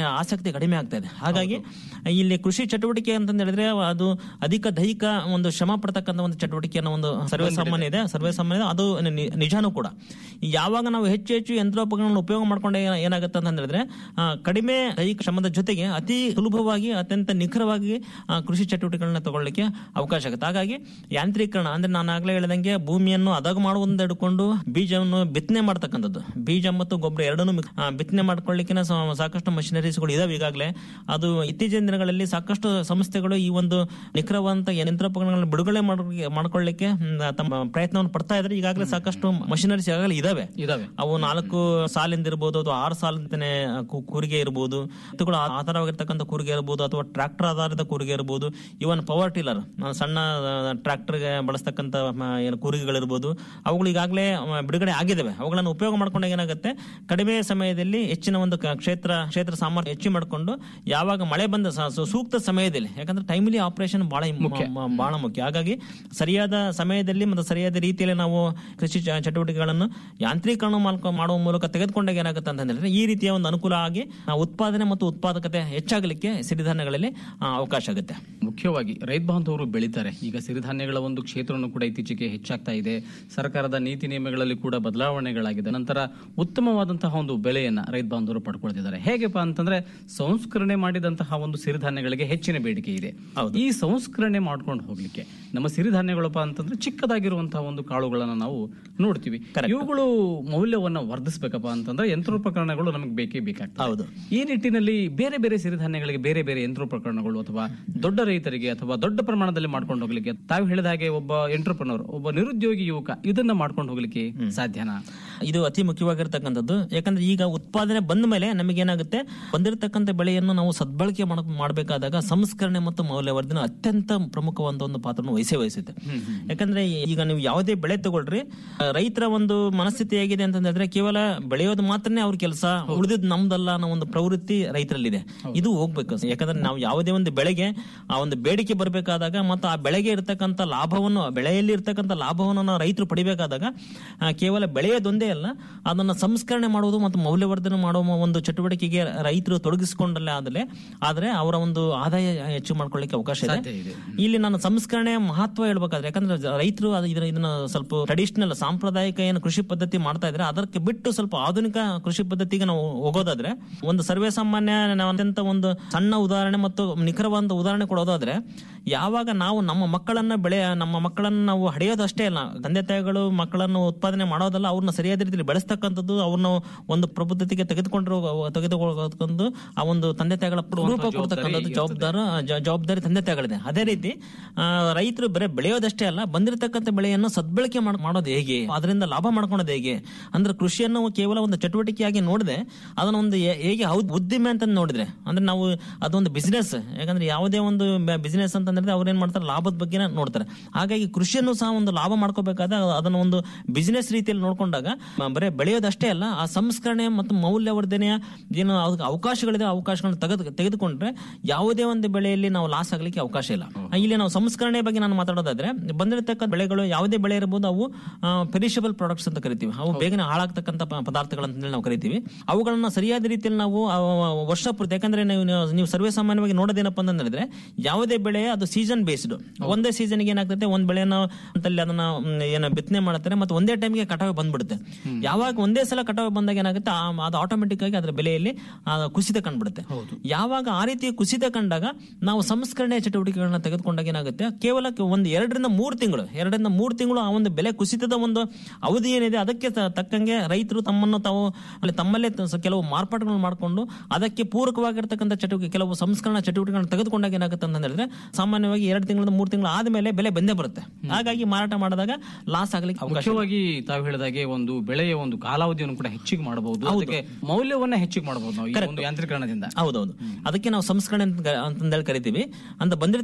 ಉತ್ಪಾದಕತೆ ಕಡಿಮೆ ಆಗ್ತಾ ಇದೆ ಹಾಗಾಗಿ ಇಲ್ಲಿ ಕೃಷಿ ಚಟುವಟಿಕೆ ಅಂತ ಹೇಳಿದ್ರೆ ಅದು ಅಧಿಕ ದೈಹಿಕ ಒಂದು ಶ್ರಮ ಪಡ್ತಕ್ಕಂಥ ಒಂದು ಚಟುವಟಿಕೆ ಅನ್ನೋ ಒಂದು ಸರ್ವೇ ಸಾಮಾನ್ಯ ಇದೆ ಸರ್ವೇ ಸಾಮಾನ್ಯ ಇದೆ. ಅದು ನಿ- ನಿಜಾನೂ ಕೂಡ ಯಾವಾಗ ನಾವು ಹೆಚ್ಚು ಹೆಚ್ಚು ಯಂತ್ರೋಪಕರಣಗಳನ್ನು ಉಪಯೋಗ ಮಾಡ್ಕೊಂಡೆ ಏನ- ಏನಾಗುತ್ತೆ ಅಂತ ಹೇಳಿದ್ರೆ ಆ, ಕಡಿಮೆ ದೈಹಿಕ ಶ್ರಮದ ಜೊತೆಗೆ ಅತಿ ಸುಲಭವಾಗಿ ಅತ್ಯಂತ ನಿಖರವಾಗಿ ಆ, ಕೃಷಿ ಚಟುವಟಿಕೆಗಳನ್ನ ತಗೊಳ್ಳಿಕ್ಕೆ ಅವಕಾಶ ಆಗುತ್ತೆ ಹಾಗಾಗಿ ಯಾಂತ್ರೀಕರಣ ಅಂದ್ರೆ ನಾನು ಆಗ್ಲೇ ಹೇಳಿದಂಗೆ ಭೂಮಿಯನ್ನು ಅದಾಗ ಮಾಡುವುದರಿಂದ ಹಿಡ್ಕೊಂಡು ಬೀಜವನ್ನು ಬಿತ್ತನೆ ಮಾಡ್ತಕ್ಕಂಥದ್ದು ಬೀಜ ಮತ್ತು ಗೊಬ್ಬರ ಎರಡನ್ನೂ ಮಿಕ್- ಆ, ಬಿತ್ತನೆ ಮಾಡ್ಕೊಳ್ಳಿಕ್ಕೆ ಸಾಕಷ್ಟು ಮಷಿನರೀಸ್ಗಳು ಇದಾವೆ ಈಗಾಗಲೇ ಅದು ಇತ್ತೀಚಿನ ದಿನಗಳಲ್ಲಿ ಸಾಕಷ್ಟು ಸಂಸ್ಥೆಗಳು ಈ ಒಂದು ನಿಖರವಾದಂತ ಯಂತ್ರೋಪಕರಣಗಳನ್ನು ಬಿಡುಗಡೆ ಮಾಡ್- ಮಾಡ್ಕೊಳ್ಳಿಕ್ಕೆ ಹ್ಮ್, ತಮ್ಮ ಪ್ರಯತ್ನವನ್ನು ಪಡ್ತಾ ಇದ್ರೆ ಈಗಾಗಲೇ ಸಾಕಷ್ಟು ಮಷಿನರೀಸ್ ಈಗಾಗಲೇ ಇದಾವೆ ಇದಾವೆ ಅವು ನಾಲ್ಕು ಸಾಲಿಂದ ಇರ್ಬೋದು ಅಥವಾ ಆರು ಸಾಲಿಂದನೇ ಕು- ಕೂರಿಗೆ ಇರ್ಬೋದು ಎತ್ತುಗಳು ಆ- ಆಧಾರವಾಗಿರ್ತಕ್ಕಂಥ ಕೂರಿಗೆ ಇರ್ಬೋದು ಅಥವಾ ಟ್ರಾಕ್ಟರ್ ಆಧಾರಿತ ಕೂರಿಗೆ ಇರ್ಬೋದು ಇವನ್ ಪವರ್ ಟಿಲ್ಲರ್ ಸಣ್ಣ ಟ್ರಾಕ್ಟರ್ಗೆ ಬಳಸ್ತಕ್ಕಂಥ ಮ, ಏನು ಕೂರಿಗೆಗಳಿರ್ಬೋದು ಅವುಗಳು ಈಗಾಗಲೇ ಮ, ಬಿಡುಗಡೆ ಆಗಿದ್ದಾವೆ ಅವುಗಳನ್ನು ಉಪಯೋಗ ಮಾಡ್ಕೊಂಡಾಗ ಏನಾಗುತ್ತೆ ಕಡಿಮೆ ಸಮಯದಲ್ಲಿ ಹೆಚ್ಚಿನ ಒಂದು ಕ- ಕ್ಷೇತ್ರ ಕ್ಷೇತ್ರ ಸಾಮರ್ಥ್ಯ ಹೆಚ್ಚು ಮಾಡಿಕೊಂಡು ಯಾವಾಗ ಮಳೆ ಬಂದ ಸ- ಸು- ಸೂಕ್ತ ಸಮಯದಲ್ಲಿ ಯಾಕಂದ್ರೆ ಟೈಮ್ಲಿ ಆಪರೇಷನ್ ಬಹಳ ಮುಖ್ಯ ಬಹಳ ಮುಖ್ಯ ಹಾಗಾಗಿ ಸರಿಯಾದ ಸಮಯದಲ್ಲಿ ಮತ್ತು ಸರಿಯಾದ ರೀತಿಯಲ್ಲಿ ನಾವು ಕೃಷಿ ಚ- ಚಟುವಟಿಕೆಗಳನ್ನು ಯಾಂತ್ರೀಕರಣ ಮಾಡ್ಕೊ- ಮಾಡುವ ಮೂಲಕ ತೆಗೆದುಕೊಂಡಾಗ ಏನಾಗುತ್ತೆ ಅಂತ ಹೇಳಿದ್ರೆ ಈ ರೀತಿಯ ಒಂದು ಅನುಕೂಲ ಆಗಿ ಆ, ಉತ್ಪಾದನೆ ಮತ್ತು ಉತ್ಪಾದಕತೆ ಹೆಚ್ಚಾಗಲಿಕ್ಕೆ ಸಿರಿಧಾನ್ಯಗಳಲ್ಲಿ ಆ, ಅವಕಾಶ ಆಗುತ್ತೆ ಮುಖ್ಯವಾಗಿ ರೈತ ಬಾಂಧವರು ಬೆಳೀತಾರೆ ಈಗ ಸಿರಿಧಾನ್ಯಗಳ ಒಂದು ಕ್ಷೇತ್ರವನ್ನು ಕೂಡ ಇತ್ತೀಚೆಗೆ ಹೆಚ್ಚಾಗ್ತಾ ಇದೆ ಸರ್ಕಾರದ ನೀತಿ ನಿಯಮಗಳಲ್ಲಿ ಕೂಡ ಬದಲಾವಣೆಗಳಾಗಿದೆ ನಂತರ ಉತ್ತಮವಾದಂತಹ ಒಂದು ಬೆಲೆಯನ್ನ ರೈತ ಬಾಂಧವರು ಪಡ್ಕೊಳ್ತಿದ್ದಾರೆ ಹೇಗೆಪ್ಪ ಅಂತಂದ್ರೆ ಸಂಸ್ಕರಣೆ ಮಾಡಿದಂತಹ ಒಂದು ಸಿರಿಧಾನ್ಯಗಳಿಗೆ ಹೆಚ್ಚಿನ ಬೇಡಿಕೆ ಇದೆ ಈ ಸಂಸ್ಕರಣೆ ಮಾಡ್ಕೊಂಡು ಹೋಗ್ಲಿಕ್ಕೆ ನಮ್ಮ ಸಿರಿಧಾನ್ಯಗಳಪ್ಪ ಅಂತಂದ್ರೆ ಚಿಕ್ಕದಾಗಿರುವಂತಹ ಒಂದು ಕಾಳುಗಳನ್ನ ನಾವು ನೋಡ್ತೀವಿ ಇವುಗಳು ಮೌಲ್ಯವನ್ನ ವರ್ಧಿಸ್ಬೇಕಪ್ಪ ಅಂತಂದ್ರೆ ಯಂತ್ರೋಪಕರಣಗಳು ನಮಗೆ ಬೇಕೇ ಬೇಕಾಗ್ತದೆ ಹೌದು ಈ ನಿಟ್ಟಿನಲ್ಲಿ ಬೇರೆ ಬೇರೆ ಸಿರಿಧಾನ್ಯಗಳಿಗೆ ಬೇರೆ ಬೇರೆ ಯಂತ್ರೋಪಕರಣಗಳು ಅಥವಾ ದೊಡ್ಡ ರೈತರಿಗೆ ಅಥವಾ ದೊಡ್ಡ ಪ್ರಮಾಣದಲ್ಲಿ ಮಾಡ್ಕೊಂಡು ಹೋಗ್ಲಿಕ್ಕೆ ತಾವು ಹೇಳಿದ ಹಾಗೆ ಒಬ್ಬ ಎಂಟ್ರಪ್ರನರ್ ಒಬ್ಬ ನಿರುದ್ಯೋಗಿ ಯುವಕ ಇದನ್ನ ಮಾಡ್ಕೊಂಡು ಹೋಗ್ಲಿಕ್ಕೆ ಸಾಧ್ಯನಾ ಇದು ಅತಿ ಮುಖ್ಯವಾಗಿರ್ತಕ್ಕಂಥದ್ದು ಯಾಕಂದ್ರೆ ಈಗ ಉತ್ಪಾದನೆ ಬಂದ ಮೇಲೆ ನಮಗೇನಾಗುತ್ತೆ ಬಂದಿರತಕ್ಕಂಥ ಬೆಳೆಯನ್ನು ನಾವು ಸದ್ಬಳಕೆ ಮಾಡ- ಮಾಡಬೇಕಾದಾಗ ಸಂಸ್ಕರಣೆ ಮತ್ತು ಮೌಲ್ಯವರ್ಧನೆ ಅತ್ಯಂತ ಪ್ರಮುಖವಾದ ಒಂದು ಪಾತ್ರವನ್ನು ವಹಿಸೇ ವಹಿಸುತ್ತೆ ಯಾಕಂದ್ರೆ ಈಗ ನೀವು ಯಾವುದೇ ಬೆಳೆ ತಗೊಳ್ರಿ ಆ, ರೈತರ ಒಂದು ಮನಸ್ಥಿತಿ ಹೇಗಿದೆ ಅಂತಂದ್ರೆ ಕೇವಲ ಬೆಳೆಯೋದು ಮಾತ್ರನೇ ಅವ್ರ ಕೆಲಸ ಉಳಿದಿದ್ ನಮ್ದಲ್ಲ ಅನ್ನೋ ಒಂದು ಪ್ರವೃತ್ತಿ ರೈತರಲ್ಲಿದೆ ಇದು ಹೋಗ್ಬೇಕು ಯಾಕಂದ್ರೆ ನಾವು ಯಾವುದೇ ಒಂದು ಬೆಳೆಗೆ ಆ ಒಂದು ಬೇಡಿಕೆ ಬರಬೇಕಾದಾಗ ಮತ್ತು ಆ ಬೆಳೆಗೆ ಇರ್ತಕ್ಕಂಥ ಲಾಭವನ್ನು ಬೆಳೆಯಲ್ಲಿ ಇರ್ತಕ್ಕಂಥ ಲಾಭವನ್ನು ನಾವು ರೈತರು ಪಡಿಬೇಕಾದಾಗ ಆ, ಕೇವಲ ಬೆಳೆಯೋದೊಂದೇ ಅಲ್ಲ ಅದನ್ನ ಸಂಸ್ಕರಣೆ ಮಾಡುವುದು ಮತ್ತು ಮೌಲ್ಯವರ್ಧನೆ ಮಾಡುವ ಒಂದು ಚಟುವಟಿಕೆಗೆ ರೈತರು ತೊಡಗಿಸಿಕೊಂಡಲ್ಲೇ ಆದಲೆ ಆದ್ರೆ ಅವರ ಒಂದು ಆದಾಯ ಹೆಚ್ಚು ಮಾಡ್ಕೊಳ್ಳಿಕ್ಕೆ ಅವಕಾಶ ಸಾಧ್ಯ ಇದೆ ಇದೆ. ಇಲ್ಲಿ ನಾನು ಸಂಸ್ಕರಣೆ ಮಹತ್ವ ಹೇಳ್ಬೇಕಾದ್ರೆ ಯಾಕಂದ್ರೆ ಜ- ರೈತರು ಅದು ಇದನ್ನ ಇದನ್ನ ಸ್ವಲ್ಪ ಟ್ರೆಡಿಷನಲ್ ಸಾಂಪ್ರದಾಯಿಕ ಏನು ಕೃಷಿ ಪದ್ಧತಿ ಮಾಡ್ತಾ ಇದ್ರೆ ಅದಕ್ಕೆ ಬಿಟ್ಟು ಸ್ವಲ್ಪ ಆಧುನಿಕ ಕೃಷಿ ಪದ್ಧತಿಗೆ ನಾವು ಹೋಗೋದಾದ್ರೆ ಒಂದು ಸರ್ವೇ ಸಾಮಾನ್ಯ ನಾವು ಅತ್ಯಂತ ಒಂದು ಸಣ್ಣ ಉದಾಹರಣೆ ಮತ್ತು ನಿಖರವಾದ ಉದಾಹರಣೆ ಕೊಡೋದಾದ್ರೆ ಯಾವಾಗ ನಾವು ನಮ್ಮ ಮಕ್ಕಳನ್ನ ಬೆಳೆ ನಮ್ಮ ಮಕ್ಕಳನ್ನ ನಾವು ಹಡೆಯೋದಷ್ಟೇ ಅಲ್ಲ ತಂದೆ ತಾಯಿಗಳು ಮಕ್ಕಳನ್ನು ಉತ್ಪಾದನೆ ಮಾಡೋದಲ್ಲ ಅವ್ರನ್ನ ಸರಿಯಾದ ರೀತಿಯಲ್ಲಿ ಬೆಳೆಸ್ತಕ್ಕಂಥದ್ದು ಅವ್ರನ್ನ ಒಂದು ಪ್ರಬುದ್ಧತೆಗೆ ತೆಗೆದುಕೊಂಡಿರೋ ತೆಗೆದುಕೊಳ್ಳೋದು ಆ ಒಂದು ತಂದೆ ತಾಯಿಗಳ ರೂಪ ಕೊಡ್ತಕ್ಕಂಥದ್ದು ಜವಾಬ್ದಾರ ಜ- ಜವಾಬ್ದಾರಿ ತಂದೆ ತಾಯಿಗಳಿದೆ ಅದೇ ರೀತಿ ಆ, ರೈತರು ಬರೀ ಬೆಳೆಯೋದಷ್ಟೇ ಅಲ್ಲ ಬಂದಿರತಕ್ಕಂಥ ಬೆಳೆಯನ್ನು ಸದ್ಬಳಕೆ ಮಾಡ್- ಮಾಡೋದು ಹೇಗೆ ಅದರಿಂದ ಲಾಭ ಮಾಡ್ಕೊಳೋದು ಹೇಗೆ ಅಂದ್ರೆ ಕೃಷಿಯನ್ನು ಕೇವಲ ಒಂದು ಚಟುವಟಿಕೆಯಾಗಿ ನೋಡಿದೆ ಅದನ್ನ ಒಂದು ಹೇ- ಹೇಗೆ ಹೌದು ಉದ್ದಿಮೆ ಅಂತ ನೋಡಿದ್ರೆ ಅಂದ್ರೆ ನಾವು ಅದೊಂದು ಬಿಸಿನೆಸ್ ಯಾಕಂದ್ರೆ ಯಾವುದೇ ಒಂದು ಬಿಸಿನೆಸ್ ಅಂತಂದ್ರೆ ಅವ್ರು ಏನ್ ಮಾಡ್ತಾರೆ ಲಾಭದ ಬಗ್ಗೆ ನೋಡ್ತಾರೆ ಹಾಗಾಗಿ ಕೃಷಿಯನ್ನು ಸಹ ಒಂದು ಲಾಭ ಮಾಡ್ಕೋಬೇಕಾದ ಅದನ್ನ ಒಂದು ಬಿಸಿನೆಸ್ ರೀತಿಯಲ್ಲಿ ನೋಡ್ಕೊಂಡಾಗ ಮ- ಬರೀ ಬೆಳೆಯೋದಷ್ಟೇ ಅಲ್ಲ ಆ ಸಂಸ್ಕರಣೆ ಮತ್ತು ಮೌಲ್ಯವರ್ಧನೆಯ ಏನು ಅದಕ್ಕೆ ಅವಕಾಶಗಳಿದೆ ಆ ಅವಕಾಶಗಳನ್ನ ತೆಗೆದು ತೆಗೆದುಕೊಂಡ್ರೆ ಯಾವುದೇ ಒಂದು ಬೆಳೆಯಲ್ಲಿ ನಾವು ಲಾಸ್ ಆಗ್ಲಿಕ್ಕೆ ಅವಕಾಶ ಇಲ್ಲ ಇಲ್ಲಿ ನಾವು ಸಂಸ್ಕರಣೆ ಬಗ್ಗೆ ನಾನು ಮಾತಾಡೋದಾದ್ರೆ ಬಂದಿರತಕ್ಕಂಥ ಬೆಳೆಗಳು ಯಾವುದೇ ಬೆಳೆ ಇರಬಹುದು ಅವು ಪೆರಿಷಬಲ್ ಪ್ರಾಡಕ್ಟ್ಸ್ ಅಂತ ಕರಿತೀವಿ ಅವು ಬೇಗನೆ ಹಾಳಾಗ್ತಕ್ಕಂಥ ಪ- ಪದಾರ್ಥಗಳಂತ ಹೇಳಿ ನಾವು ಕರಿತೀವಿ ಅವುಗಳನ್ನ ಸರಿಯಾದ ರೀತಿಯಲ್ಲಿ ನಾವು ಆ, ವರ್ಷ ಪೂರ್ತಿ ಯಾಕಂದ್ರೆ ನೀವು ನೀವು- ನೀವು ಸರ್ವೇ ಸಾಮಾನ್ಯವಾಗಿ ನೋಡೋದೇನಪ್ಪ ಅಂತ ಹೇಳಿದ್ರೆ ಯಾವುದೇ ಬೆಳೆ ಅದು ಸೀಸನ್ ಬೇಸ್ಡ್ ಒಂದೇ ಸೀಸನ್ಗೆ ಏನಾಗ್ತದೆ ಒಂದ್ ಬೆಳೆನ ಅಂತಲ್ಲಿ ಅದನ್ನ ಮ್, ಏನು ಬಿತ್ತನೆ ಮಾಡ್ತಾರೆ ಮತ್ತೆ ಒಂದೇ ಟೈಮ್ಗೆ ಕಟಾವು ಬಂದ್ಬಿಡುತ್ತೆ ಯಾವಾಗ ಒಂದೇ ಸಲ ಕಟಾವು ಬಂದಾಗ ಏನಾಗುತ್ತೆ ಆ- ಅದು ಆಟೋಮೆಟಿಕ್ ಆಗಿ ಅದರ ಬೆಲೆಯಲ್ಲಿ ಆ, ಕುಸಿತ ಕಂಡುಬಿಡುತ್ತೆ ಯಾವಾಗ ಆ ರೀತಿ ಕುಸಿತ ಕಂಡಾಗ ನಾವು ಸಂಸ್ಕರಣೆ ಚಟುವಟಿಕೆಗಳನ್ನ ತೆಗೆದುಕೊಂಡಾಗ ಏನಾಗುತ್ತೆ ಕೇವಲ ಕೆ- ಒಂದು ಎರಡರಿಂದ ಮೂರು ತಿಂಗಳು ಎರಡರಿಂದ ಮೂರು ತಿಂಗಳು ಆ ಒಂದು ಬೆಲೆ ಕುಸಿತದ ಒಂದು ಅವಧಿ ಏನಿದೆ ಅದಕ್ಕೆ ತ- ತಕ್ಕಂಗೆ ರೈತರು ತಮ್ಮನ್ನು ತಾವು ಅಲ್ಲಿ ತಮ್ಮಲ್ಲೇ ತ- ಸ- ಕೆಲವು ಮಾರ್ಪಾಟುಗಳನ್ನು ಮಾಡಿಕೊಂಡು ಅದಕ್ಕೆ ಪೂರಕವಾಗಿರ್ತಕ್ಕಂಥ ಚಟುವಟಿಕೆ ಕೆಲವು ಸಂಸ್ಕರಣಾ ಚಟುವಟಿಕೆಗಳನ್ನ ತೆಗೆದುಕೊಂಡಾಗ ಏನಾಗುತ್ತೆ ಅಂತ ಹೇಳಿದ್ರೆ ಸಾಮಾನ್ಯವಾಗಿ ಎರಡು ತಿಂಗಳಿಂದ ಮೂರು ತಿಂಗಳು ಆದ್ಮೇಲೆ ಬೆಲೆ ಬಂದೇ ಬರುತ್ತೆ ಹಾಗಾಗಿ ಮಾರಾಟ ಮಾಡಿದಾಗ ಲಾಸ್ ಆಗ್ಲಿಕ್ಕೆ ಅವಕಾಶ ಇದೆ. ಮುಖ್ಯವಾಗಿ ತಾವು ಹೇಳಿದಾಗೆ ಒಂದು ಬೆಳೆಯ ಒಂದು ಕಾಲಾವಧಿಯನ್ನು ಕೂಡ ಹೆಚ್ಚಿಗೆ ಮಾಡಬಹುದು ಅದಕ್ಕೆ ಮೌಲ್ಯವನ್ನ ಹೆಚ್ಚಿಗೆ ಮಾಡಬಹುದು ನಾವು ಈ ಒಂದು ಯಾಂತ್ರೀಕರಣದಿಂದ ಹೌದೌದು ಅದಕ್ಕೆ ನಾವು ಸಂಸ್ಕರಣೆ ಅಂತ ಅಂತಂದೇಳಿ ಕರಿತೀವಿ ಅಂತ ಬಂದಿರತಕ್ಕಂಥ ಬೆಳೆ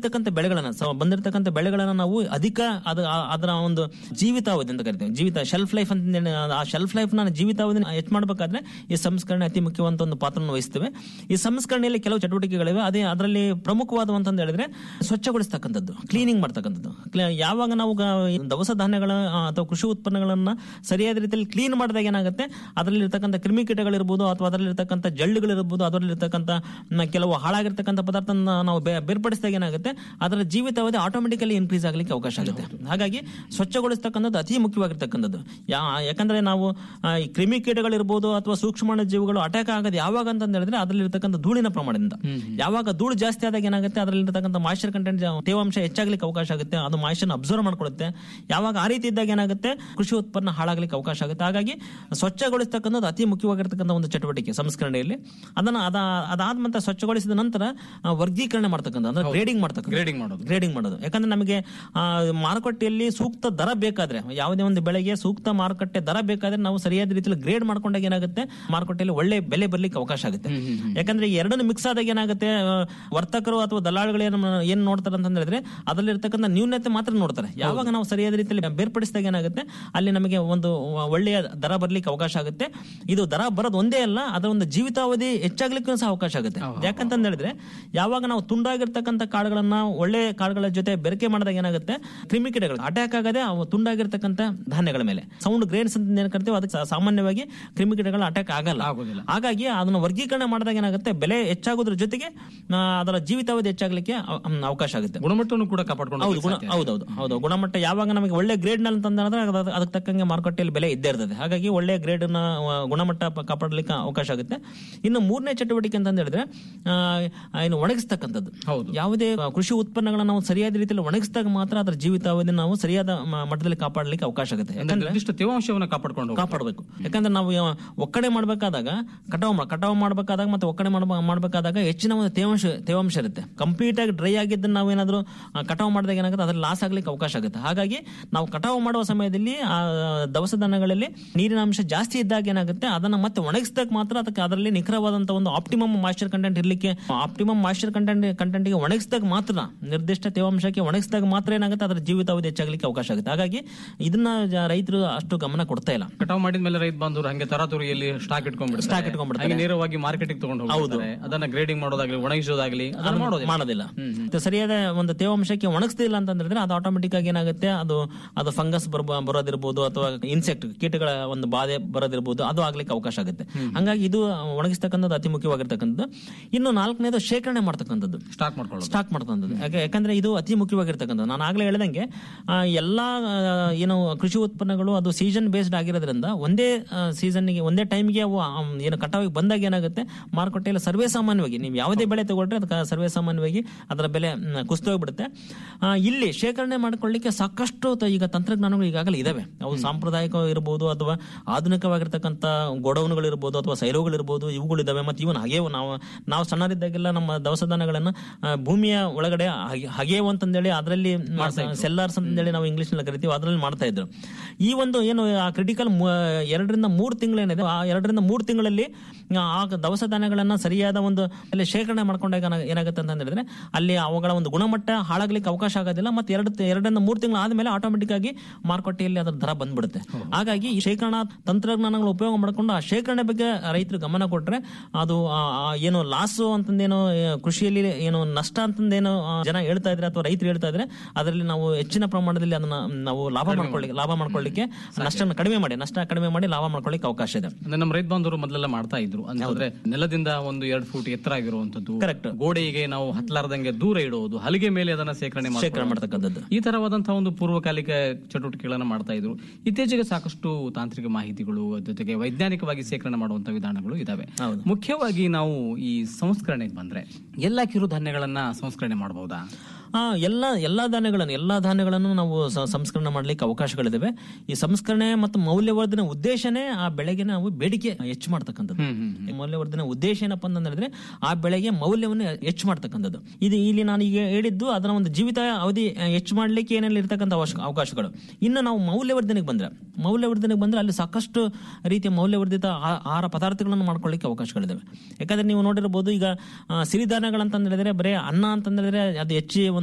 ಬೆಳೆಗಳನ್ನ ಸ- ಬಂದಿರತಕ್ಕಂಥ ಬೆಳೆಗಳನ್ನ ನಾವು ಅಧಿಕ ಅದು ಆ- ಅದರ ಒಂದು ಜೀವಿತಾವಧಿ ಅಂತ ಕರಿತೀವಿ ಜೀವಿತ ಶೆಲ್ಫ್ ಲೈಫ್ ಅಂತ ಹೇಳಿ ಆ ಶೆಲ್ಫ್ ಲೈಫ್ ನ ಜೀವಿತಾವಧಿ ಹೆಚ್ಚು ಮಾಡಬೇಕಾದ್ರೆ ಈ ಸಂಸ್ಕರಣೆ ಅತಿ ಮುಖ್ಯವಂತ ಒಂದು ಪಾತ್ರವನ್ನು ವಹಿಸ್ತೇವೆ ಈ ಸಂಸ್ಕರಣೆಯಲ್ಲಿ ಕೆಲವು ಚಟುವಟಿಕೆಗಳಿವೆ ಅದೇ ಅದರಲ್ಲಿ ಪ್ರಮುಖವಾದಂತ ಹೇಳಿದ್ರೆ ಸ್ವಚ್ಛಗೊಳಿಸ್ತಕ್ಕಂಥದ್ದು ಕ್ಲೀನಿಂಗ್ ಮಾಡ್ತಕ್ಕಂಥದ್ದು ಕ್ಲ- ಯಾವಾಗ ನಾವು ಗ- ಈ ದವಸ ಧಾನ್ಯಗಳ ಆ, ಅಥವಾ ಕೃಷಿ ಉತ್ಪನ್ನಗಳನ್ನ ಸರಿಯಾದ ರೀತಿಯಲ್ಲಿ ಕ್ಲೀನ್ ಮಾಡಿದಾಗ ಏನಾಗುತ್ತೆ ಅದರಲ್ಲಿರ್ತಕ್ಕಂಥ ಕ್ರಿಮಿಕೀಟಗಳಿರ್ಬೋದು ಅಥವಾ ಅದರಲ್ಲಿರ್ತಕ್ಕಂಥ ಜಳ್ಳುಗಳಿರ್ಬೋದು ಅದರಲ್ಲಿರ್ತಕ್ಕಂಥ ಮ್, ಕೆಲವು ಹಾಳಾಗಿರ್ತಕ್ಕಂಥ ಪದಾರ್ಥ ನಾವು ಬೇ- ಬೇರ್ಪಡಿಸಿದಾಗ ಏನಾಗುತ್ತೆ ಅದರ ಜೀವಿತಾವಧಿ ಆಟೋಮೆಟಿಕಲಿ ಇನ್ಕ್ರೀಸ್ ಆಗ್ಲಿಕ್ಕೆ ಅವಕಾಶ ಆಗುತ್ತೆ ಹಾಗಾಗಿ ಸ್ವಚ್ಛಗೊಳಿಸ್ತಕ್ಕಂಥದ್ದು ಅತಿ ಮುಖ್ಯವಾಗಿರ್ತಕ್ಕಂಥದ್ದು ಯಾ ಯಾಕಂದ್ರೆ ನಾವು ಆ, ಈ ಕ್ರಿಮಿಕೀಟಗಳಿರ್ಬೋದು ಅಥವಾ ಸೂಕ್ಷ್ಮಾಣು ಜೀವಿಗಳು ಅಟ್ಯಾಕ್ ಆಗೋದು ಯಾವಾಗ ಅಂತ ಹೇಳಿದ್ರೆ ಅದರಲ್ಲಿರ್ತಕ್ಕಂಥ ಧೂಳಿನ ಪ್ರಮಾಣದಿಂದ ಯಾವಾಗ ಧೂಳು ಜಾಸ್ತಿ ಆದಾಗ ಏನಾಗುತ್ತೆ ಅದರಲ್ಲಿರ್ತಕ್ಕಂಥ ಮಾಯಿಶ್ಚರ್ ಕಂಟೆಂಟ್ ತೇವಾಂಶ ಹೆಚ್ಚಾಗ್ಲಿಕ್ಕೆ ಅವಕಾಶ ಆಗುತ್ತೆ ಅದು ಮಾಯಿಶ್ಚರ್ ಅಬ್ಸರ್ವ್ ಮಾಡ್ಕೊಳ್ಳುತ್ತೆ ಯಾವಾಗ ಆ ರೀತಿ ಇದ್ದಾಗ ಏನಾಗುತ್ತೆ ಕೃಷಿ ಉತ್ಪನ್ನ ಹಾಳಾಗ್ಲಿಕ್ಕೆ ಅವಕಾಶ ಆಗುತ್ತೆ ಹಾಗಾಗಿ ಸ್ವಚ್ಛಗೊಳಿಸ್ತಕ್ಕಂಥದ್ದು ಅತಿ ಮುಖ್ಯವಾಗಿರ್ತಕ್ಕಂಥ ಒಂದು ಚಟುವಟಿಕೆ ಸಂಸ್ಕರಣೆಯಲ್ಲಿ ಅದನ್ನ ಅದ ಅದಾದ ಮತ್ತೆ ಸ್ವಚ್ಛಗೊಳಿಸಿದ ನಂತರ ಆ, ವರ್ಗೀಕರಣ ಮಾಡ್ತಕ್ಕಂಥ ಅಂದ್ರೆ ಗ್ರೇಡಿಂಗ್ ಮಾಡ್ತಕ್ಕಂಥ ಗ್ರೇಡಿಂಗ್ ಮಾಡೋದು ಗ್ರೇಡಿಂಗ್ ಮಾಡೋದು ಯಾಕಂದ್ರೆ ನಮಗೆ ಆ, ಮಾರುಕಟ್ಟೆಯಲ್ಲಿ ಸೂಕ್ತ ದರ ಬೇಕಾದ್ರೆ ಯಾವುದೇ ಒಂದು ಬೆಳೆಗೆ ಸೂಕ್ತ ಮಾರುಕಟ್ಟೆ ದರ ಬೇಕಾದ್ರೆ ನಾವು ಸರಿಯಾದ ರೀತಿಯಲ್ಲಿ ಗ್ರೇಡ್ ಮಾಡ್ಕೊಂಡಾಗ ಏನಾಗುತ್ತೆ ಮಾರುಕಟ್ಟೆಯಲ್ಲಿ ಒಳ್ಳೆ ಬೆಲೆ ಬರ್ಲಿಕ್ಕೆ ಅವಕಾಶ ಆಗುತ್ತೆ ಯಾಕಂದ್ರೆ ಈ ಎರಡನ್ನು ಮಿಕ್ಸ್ ಆದಾಗ ಏನಾಗುತ್ತೆ ಆ, ವರ್ತಕರು ಅಥವಾ ದಲ್ಲಾಳಿಗಳು ಏನು ಏನ್ ನೋಡ್ತಾರೆ ಅಂತ ಹೇಳಿದ್ರೆ ಅದರಲ್ಲಿರ್ತಕ್ಕಂಥ ನ್ಯೂನತೆ ಮಾತ್ರ ನೋಡ್ತಾರೆ ಯಾವಾಗ ನಾವು ಸರಿಯಾದ ರೀತಿಯಲ್ಲಿ ಬೇರ್ಪಡಿಸಿದಾಗ ಏನಾಗುತ್ತೆ ಅಲ್ಲಿ ನಮಗೆ ಒಂದು ಒಳ್ಳೆಯ ದರ ಬರ್ಲಿಕ್ಕೆ ಅವಕಾಶ ಆಗುತ್ತೆ ಇದು ದರ ಬರೋದು ಒಂದೇ ಅಲ್ಲ ಅದರ ಒಂದು ಜೀವಿತಾವಧಿ ಹೆಚ್ಚಾಗ್ಲಿಕ್ಕೂ ಸಹ ಅವಕಾಶ ಆಗುತ್ತೆ ಯಾಕಂತ ಹೇಳಿದ್ರೆ ಯಾವಾಗ ನಾವು ತುಂಡಾಗಿರ್ತಕ್ಕಂಥ ಕಾಳುಗಳನ್ನ ಒಳ್ಳೆ ಕಾಳುಗಳ ಜೊತೆ ಬೆರಕೆ ಮಾಡಿದಾಗ ಏನಾಗುತ್ತೆ ಕ್ರಿಮಿಕೀಟಗಳು ಅಟ್ಯಾಕ್ ಆಗದೆ ಅವು ತುಂಡಾಗಿರ್ತಕ್ಕಂಥ ಧಾನ್ಯಗಳ ಮೇಲೆ ಸೌಂಡ್ ಗ್ರೇನ್ಸ್ ಅಂತ ಏನ್ ಕರಿತೀವಿ ಅದಕ್ಕೆ ಸಾ- ಸಾಮಾನ್ಯವಾಗಿ ಕ್ರಿಮಿಕೀಟಗಳು ಅಟ್ಯಾಕ್ ಆಗಲ್ಲ ಹಾಗಾಗಿ ಅದನ್ನ ವರ್ಗೀಕರಣ ಮಾಡಿದಾಗ ಏನಾಗುತ್ತೆ ಬೆಲೆ ಹೆಚ್ಚಾಗೋದ್ರ ಜೊತೆಗೆ ಆ, ಅದರ ಜೀವಿತಾವಧಿ ಹೆಚ್ಚಾಗ್ಲಿಕ್ಕೆ ಅವ- ಹ್ಮ್, ಅವಕಾಶ ಆಗುತ್ತೆ ಗುಣಮಟ್ಟವನ್ನು ಕೂಡ ಕಾಪಾಡ್ಕೊಂಡು ಹೌದು ಗುಣ ಹೌದೌದು ಹೌದು ಗುಣಮಟ್ಟ ಯಾವಾಗ ನಮಗೆ ಒಳ್ಳೆ ಗ್ರೇಡ್ ನಲ್ಲಿ ಅಂತಂದ್ರೆ ಅದ್- ಅದಕ್ಕೆ ತಕ್ಕಂಗೆ ಮಾರುಕಟ್ಟೆಯಲ್ಲಿ ಬೆಲೆ ಇದ್ದೇ ಇರ್ತದೆ ಹಾಗಾಗಿ ಒಳ್ಳೆ ಗ್ರೇಡ್ ನ ಆ, ಗುಣಮಟ್ಟ ಪ- ಕಾಪಾಡಲಿಕ್ಕೆ ಅವಕಾಶ ಆಗುತ್ತೆ ಇನ್ನು ಮೂರನೇ ಚಟುವಟಿಕೆ ಅಂತ ಹೇಳಿದ್ರೆ ಆ, ಏನು ಒಣಗಿಸ್ತಕ್ಕಂಥದ್ದು ಯಾವುದೇ ಆ, ಕೃಷಿ ಉತ್ಪನ್ನಗಳನ್ನ ನಾವು ಸರಿಯಾದ ರೀತಿಯಲ್ಲಿ ಒಣಗಿಸಿದಾಗ ಮಾತ್ರ ಅದರ ಜೀವಿತಾವಧಿ ನಾವು ಸರಿಯಾದ ಮ- ಮಟ್ಟದಲ್ಲಿ ಕಾಪಾಡಲಿಕ್ಕೆ ಅವಕಾಶ ಆಗುತ್ತೆ ಅಂದ್ರೆ ಯಾಕಂದ್ರೆ ನಿರ್ದಿಷ್ಟ ತೇವಾಂಶವನ್ನು ಕಾಪಾಡ್ಕೊಂಡು ಹೋಗ್ಬೇಕು. ಕಾಪಾಡಬೇಕು ಯಾಕಂದ್ರೆ ನಾವು ಯಾವ- ಒಕ್ಕಣೆ ಮಾಡಬೇಕಾದಾಗ ಕಟಾವು ಮಾ- ಕಟಾವು ಮಾಡಬೇಕಾದಾಗ ಮತ್ತೆ ಒಕ್ಕಣೆ ಮಾಡ್ಬ- ಮಾಡಬೇಕಾದಾಗ ಹೆಚ್ಚಿನ ಒಂದು ತೇವಾಂಶ ತೇವಾಂಶ ಇರುತ್ತೆ ಕಂಪ್ಲೀಟ್ ಆಗಿ ಡ್ರೈ ಆಗಿದ್ದನ್ನ ನಾವೇನಾದ್ರೂ ಆ, ಕಟಾವು ಮಾಡಿದಾಗ ಏನಾಗುತ್ತೆ ಅದ್ರಲ್ಲಿ ಲಾಸ್ ಆಗ್ಲಿಕ್ಕೆ ಅವಕಾಶ ಆಗುತ್ತೆ ಹಾಗಾಗಿ ನಾವು ಕಟಾವು ಮಾಡುವ ಸಮಯದಲ್ಲಿ ಆ ದವಸ ಧಾನ್ಯಗಳಲ್ಲಿ ನೀರಿನ ಅಂಶ ಜಾಸ್ತಿ ಇದ್ದಾಗ ಏನಾಗುತ್ತೆ ಅದನ್ನ ಮತ್ತೆ ಒಣಗಿಸಿದಾಗ ಮಾತ್ರ ಅದಕ್ಕೆ ಅದರಲ್ಲಿ ನಿಖರವಾದಂತ ಒಂದು ಆಪ್ಟಿಮಮ್ ಮಾಯಿಶ್ಚರ್ ಕಂಟೆಂಟ್ ಇರ್ಲಿಕ್ಕೆ ಆಪ್ಟಿಮಮ್ ಮಾಯಿಶ್ಚರ್ ಕಂಟೆಂಟ್ ಕಂಟೆಂಟ್ ಗೆ ಒಣಗಿಸಿದಾಗ ಮಾತ್ರ ನಿರ್ದಿಷ್ಟ ತೇವಾಂಶಕ್ಕೆ ಒಣಗಿಸಿದಾಗ ಮಾತ್ರ ಏನಾಗುತ್ತೆ ಅದರ ಜೀವಿತಾವಧಿ ಹೆಚ್ಚಾಗ್ಲಿಕ್ಕೆ ಅವಕಾಶ ಆಗುತ್ತೆ ಹಾಗಾಗಿ ಇದನ್ನ ಜ- ರೈತರು ಅಷ್ಟು ಗಮನ ಕೊಡ್ತಾ ಇಲ್ಲ ಕಟಾವ್ ಮಾಡಿದ್ಮೇಲೆ ರೈತ ಬಾಂಧವರು ಹಂಗೆ ತರಾತುರಿಯಲ್ಲಿ ಸ್ಟಾಕ್ ಇಟ್ಕೊಂಡ್ಬಿಡ್ತಾರೆ Stock ಇಟ್ಕೊಂಡ್ಬಿಡ್ತಾರೆ. ಹಾಗೆ ನೇರವಾಗಿ ಮಾರ್ಕೆಟಿಗೆ ತಗೊಂಡು ಹೋಗ್ತಾರೆ ಅದನ್ನ ಗ್ರೇಡಿಂಗ್ ಮಾಡೋದಾಗ್ಲಿ ಒಣಗಿಸೋದಾಗ್ಲಿ ಅದನ್ನ ಅದನ್ನ ಮಾಡೋದಿಲ್ಲ ಮಾಡೋದಿಲ್ಲ ಮತ್ತೆ ಸರಿಯಾದ ಒಂದು ತೇವಾಂಶಕ್ಕೆ ಒಣಗಿಸ್ತಿಲ್ಲ ಅಂತ ಹೇಳಿದ್ರೆ ಅದು ಆಟೋಮೆಟಿಕ್ ಆಗಿ ಏನಾಗುತ್ತೆ ಅದು ಅದು ಫಂಗಸ್ ಬರೋದಿರ್ಬೋದು ಅಥವಾ ಇನ್ಸೆಕ್ಟ್ ಕೀಟಗಳ ಒಂದು ಬಾಧೆ ಬರೋದಿರ್ಬೋದು ಅದು ಆಗ್ಲಿಕ್ಕೆ ಅವಕಾಶ ಆಗುತ್ತೆ ಹಂಗಾಗಿ ಇದು ಒಣಗಿಸ್ತಕ್ಕಂಥದ್ದು ಅತಿ ಮುಖ್ಯವಾಗಿರ್ತಕ್ಕಂಥದ್ದು ಇನ್ನು ನಾಲ್ಕನೇದು ಶೇಖರಣೆ ಮಾಡ್ತಕ್ಕಂಥದ್ದು ಸ್ಟಾಕ್ ಮಾಡ್ಕೊಳ್ಳೋದು ಸ್ಟಾಕ್ ಮಾಡ್ತಕ್ಕಂಥದ್ದು ಯಾಕೆ ಯಾಕಂದ್ರೆ ಇದು ಅತಿ ಮುಖ್ಯವಾಗಿರ್ತಕ್ಕಂಥದ್ದು ನಾನು ಆಗ್ಲೇ ಹೇಳ್ದಂಗೆ ಆ, ಎಲ್ಲಾ ಆ, ಏನು ಕೃಷಿ ಉತ್ಪನ್ನಗಳು ಅದು ಸೀಸನ್ ಬೇಸ್ಡ್ ಆಗಿರೋದ್ರಿಂದ ಒಂದೇ ಸೀಸನ್ಗೆ ಒಂದೇ ಟೈಮ್ಗೆ ಅವು ಆ, ಏನು ಕಟಾವಿಗೆ ಬಂದಾಗ ಏನಾಗುತ್ತೆ ಮಾರುಕಟ್ಟೆಯಲ್ಲಿ ಸರ್ವೇ ಸಾಮಾನ್ಯವಾಗಿ ನೀವು ಯಾವುದೇ ಬೆಳೆ ತಗೊಳ್ರೆ ಅದಕ್ಕೆ ಸರ್ವೇ ಸಾಮಾನ್ಯವಾಗಿ ಅದರ ಬೆಲೆ ಮ್, ಕುಸಿದು ಹೋಗ್ಬಿಡುತ್ತೆ ಆ, ಇಲ್ಲಿ ಶೇಖರಣೆ ಮಾಡ್ಕೊಳ್ಳಿಕ್ಕೆ ಸಾಕಷ್ಟು ತ- ಈಗ ತಂತ್ರಜ್ಞಾನಗಳು ಈಗಾಗಲೇ ಇದಾವೆ ಅವು ಸಾಂಪ್ರದಾಯಿಕ ಇರಬಹುದು ಅಥವಾ ಆಧುನಿಕವಾಗಿರ್ತಕ್ಕಂಥ ಗೋಡೌನ್ಗಳು ಇರ್ಬೋದು ಅಥವಾ ಸೈಲೋಗಳು ಇರ್ಬೋದು ಇವುಗಳಿದಾವೆ ಮತ್ತೆ ಇವನ್ ಹಾಗೆ ನಾವು ನಾವು ಸಣ್ಣರಿದ್ದಾಗೆಲ್ಲ ನಮ್ಮ ದವಸ ಧಾನ್ಯಗಳನ್ನ ಆ, ಭೂಮಿಯ ಒಳಗಡೆ ಹಗೆ- ಹಗೆವು ಅಂತಂದೇಳಿ ಅದರಲ್ಲಿ ಸೆಲ್ಲಾರ್ಸ್ ಅಂತೇಳಿ ನಾವು ಇಂಗ್ಲಿಷ್ ನಲ್ಲಿ ಕರಿತೀವಿ ಅದರಲ್ಲಿ ಮಾಡ್ತಾ ಇದ್ರು ಈ ಒಂದು ಏನು ಆ ಕ್ರಿಟಿಕಲ್ ಎರಡರಿಂದ ಮೂರು ತಿಂಗಳೇನಿದೆ ಆ ಎರಡರಿಂದ ಮೂರು ತಿಂಗಳಲ್ಲಿ ಆ ದವಸ ಧಾನ್ಯಗಳನ್ನ ಸರಿಯಾದ ಒಂದು ಅಲ್ಲಿ ಶೇಖರಣೆ ಮಾಡ್ಕೊಂಡಾಗ ಏನ- ಏನಾಗುತ್ತೆ ಅಂತ ಹೇಳಿದ್ರೆ ಅಲ್ಲಿ ಅವುಗಳ ಒಂದು ಗುಣಮಟ್ಟ ಹಾಳಾಗ್ಲಿಕ್ಕೆ ಅವಕಾಶ ಆಗೋದಿಲ್ಲ ಮತ್ತೆ ಎರಡು ಎರಡರಿಂದ ಮೂರು ತಿಂಗಳು ಆದ್ಮೇಲೆ ಆಟೋಮೆಟಿಕ್ ಆಗಿ ಮಾರುಕಟ್ಟೆಯಲ್ಲಿ ಅದರ ದರ ಬಂದ್ಬಿಡುತ್ತೆ ಹಾಗಾಗಿ ಈ ಶೇಖರಣಾ ತಂತ್ರಜ್ಞಾನಗಳು ಉಪಯೋಗ ಮಾಡ್ಕೊಂಡು ಆ ಶೇಖರಣೆ ಬಗ್ಗೆ ರೈತರು ಗಮನ ಕೊಟ್ರೆ ಅದು ಆ, ಆ ಏನು ಲಾಸು ಅಂತಂದೇನು ಆ, ಕೃಷಿಯಲ್ಲಿ ಏನು ನಷ್ಟ ಅಂತಂದೇನು ಆ, ಜನ ಹೇಳ್ತಾ ಇದ್ರೆ ಅಥವಾ ರೈತರು ಹೇಳ್ತಾ ಇದ್ರೆ ಅದರಲ್ಲಿ ನಾವು ಹೆಚ್ಚಿನ ಪ್ರಮಾಣದಲ್ಲಿ ಅದನ್ನ ನಾವು ಲಾಭ ಮಾಡ್ಕೊಳ್ಳಿಕ್ಕೆ ಲಾಭ ಮಾಡ್ಕೊಳ್ಳಿಕ್ಕೆ ನಷ್ಟ ಕಡಿಮೆ ಮಾಡಿ ನಷ್ಟ ಕಡಿಮೆ ಮಾಡಿ ಲಾಭ ಮಾಡ್ಕೊಳ್ಳಿಕ್ಕೆ ಅವಕಾಶ ಇದೆ ಅಂದ್ರೆ ನಮ್ಮ ರೈತ ಬಾಂಧವರು ಮೊದಲೆಲ್ಲ ಮಾಡ್ತಾ ಇದ್ರು ಅಂತಂದ್ರೆ ನೆಲದಿಂದ ಒಂದು ಎರಡು ಫೂಟ್ ಎತ್ತರ ಆಗಿರುವಂತದ್ದು Correct. ಗೋಡೆಗೆ ನಾವು ಹತ್ತಲಾರ್ದಂಗೆ ದೂರ ಇಡುವುದು ಹಲಿಗೆ ಮೇಲೆ ಅದನ್ನ ಶೇಖರಣೆ ಮಾಡ್ಕೊಳ್ಳೋದು. ಶೇಖರಣೆ ಮಾಡ್ತಕ್ಕಂಥದ್ದು ಈ ತರವಾದಂತಹ ಒಂದು ಪೂರ್ವಕಾಲಿಕ ಚಟುವಟಿಕೆಗಳನ್ನ ಮಾಡ್ತಾ ಇದ್ರು ಇತ್ತೀಚೆಗೆ ಸಾಕಷ್ಟು ತಾಂತ್ರಿಕ ಮಾಹಿತಿಗಳು ಜೊತೆಗೆ ವೈಜ್ಞಾನಿಕವಾಗಿ ಶೇಖರಣೆ ಮಾಡುವಂತ ವಿಧಾನಗಳು ಇದಾವೆ ಮುಖ್ಯವಾಗಿ ನಾವು ಈ ಸಂಸ್ಕರಣೆಗೆ ಬಂದ್ರೆ ಎಲ್ಲಾ ಕಿರುಧಾನ್ಯಗಳನ್ನ ಸಂಸ್ಕರಣೆ ಮಾಡಬಹುದಾ ಆ ಎಲ್ಲ ಎಲ್ಲಾ ಧಾನ್ಯಗಳನ್ನು ಎಲ್ಲಾ ಧಾನ್ಯಗಳನ್ನು ನಾವು ಸ- ಸಂಸ್ಕರಣೆ ಮಾಡ್ಲಿಕ್ಕೆ ಅವಕಾಶಗಳಿದಾವೆ ಈ ಸಂಸ್ಕರಣೆ ಮತ್ತು ಮೌಲ್ಯವರ್ಧನೆ ಉದ್ದೇಶನೇ ಆ ಬೆಳೆಗೆ ನಾವು ಬೇಡಿಕೆ ಹೆಚ್ಚು ಮಾಡ್ತಕ್ಕಂಥದ್ದು ಈ ಮೌಲ್ಯವರ್ಧನೆ ಉದ್ದೇಶ ಏನಪ್ಪಾ ಅಂತ ಹೇಳಿದ್ರೆ ಆ ಬೆಳೆಗೆ ಮೌಲ್ಯವನ್ನು ಹೆಚ್ಚು ಮಾಡ್ತಕ್ಕಂಥದ್ದು ಇದು ಇಲ್ಲಿ ನಾನು ಈಗ ಹೇಳಿದ್ದು ಅದರ ಒಂದು ಜೀವಿತ ಅವಧಿ ಆ, ಹೆಚ್ಚು ಮಾಡ್ಲಿಕ್ಕೆ ಏನೆಲ್ಲ ಇರ್ತಕ್ಕಂಥ ಅವಶ್ಯ- ಅವಕಾಶಗಳು ಇನ್ನು ನಾವು ಮೌಲ್ಯವರ್ಧನೆಗೆ ಬಂದ್ರೆ ಮೌಲ್ಯವರ್ಧನೆಗೆ ಬಂದ್ರೆ ಅಲ್ಲಿ ಸಾಕಷ್ಟು ರೀತಿಯ ಮೌಲ್ಯವರ್ಧಿತ ಆ- ಆಹಾರ ಪದಾರ್ಥಗಳನ್ನು ಮಾಡ್ಕೊಳ್ಳಿಕ್ಕೆ ಅವಕಾಶಗಳಿದಾವೆ ಯಾಕಂದ್ರೆ ನೀವು ನೋಡಿರ್ಬೋದು ಈಗ ಆ, ಸಿರಿಧಾನ್ಯಗಳಂತ ಹೇಳಿದ್ರೆ ಬರೀ ಅನ್ನ ಅಂತ ಹೇಳಿದ್ರೆ ಅದು ಹೆಚ್ಚಿ ಒಂದು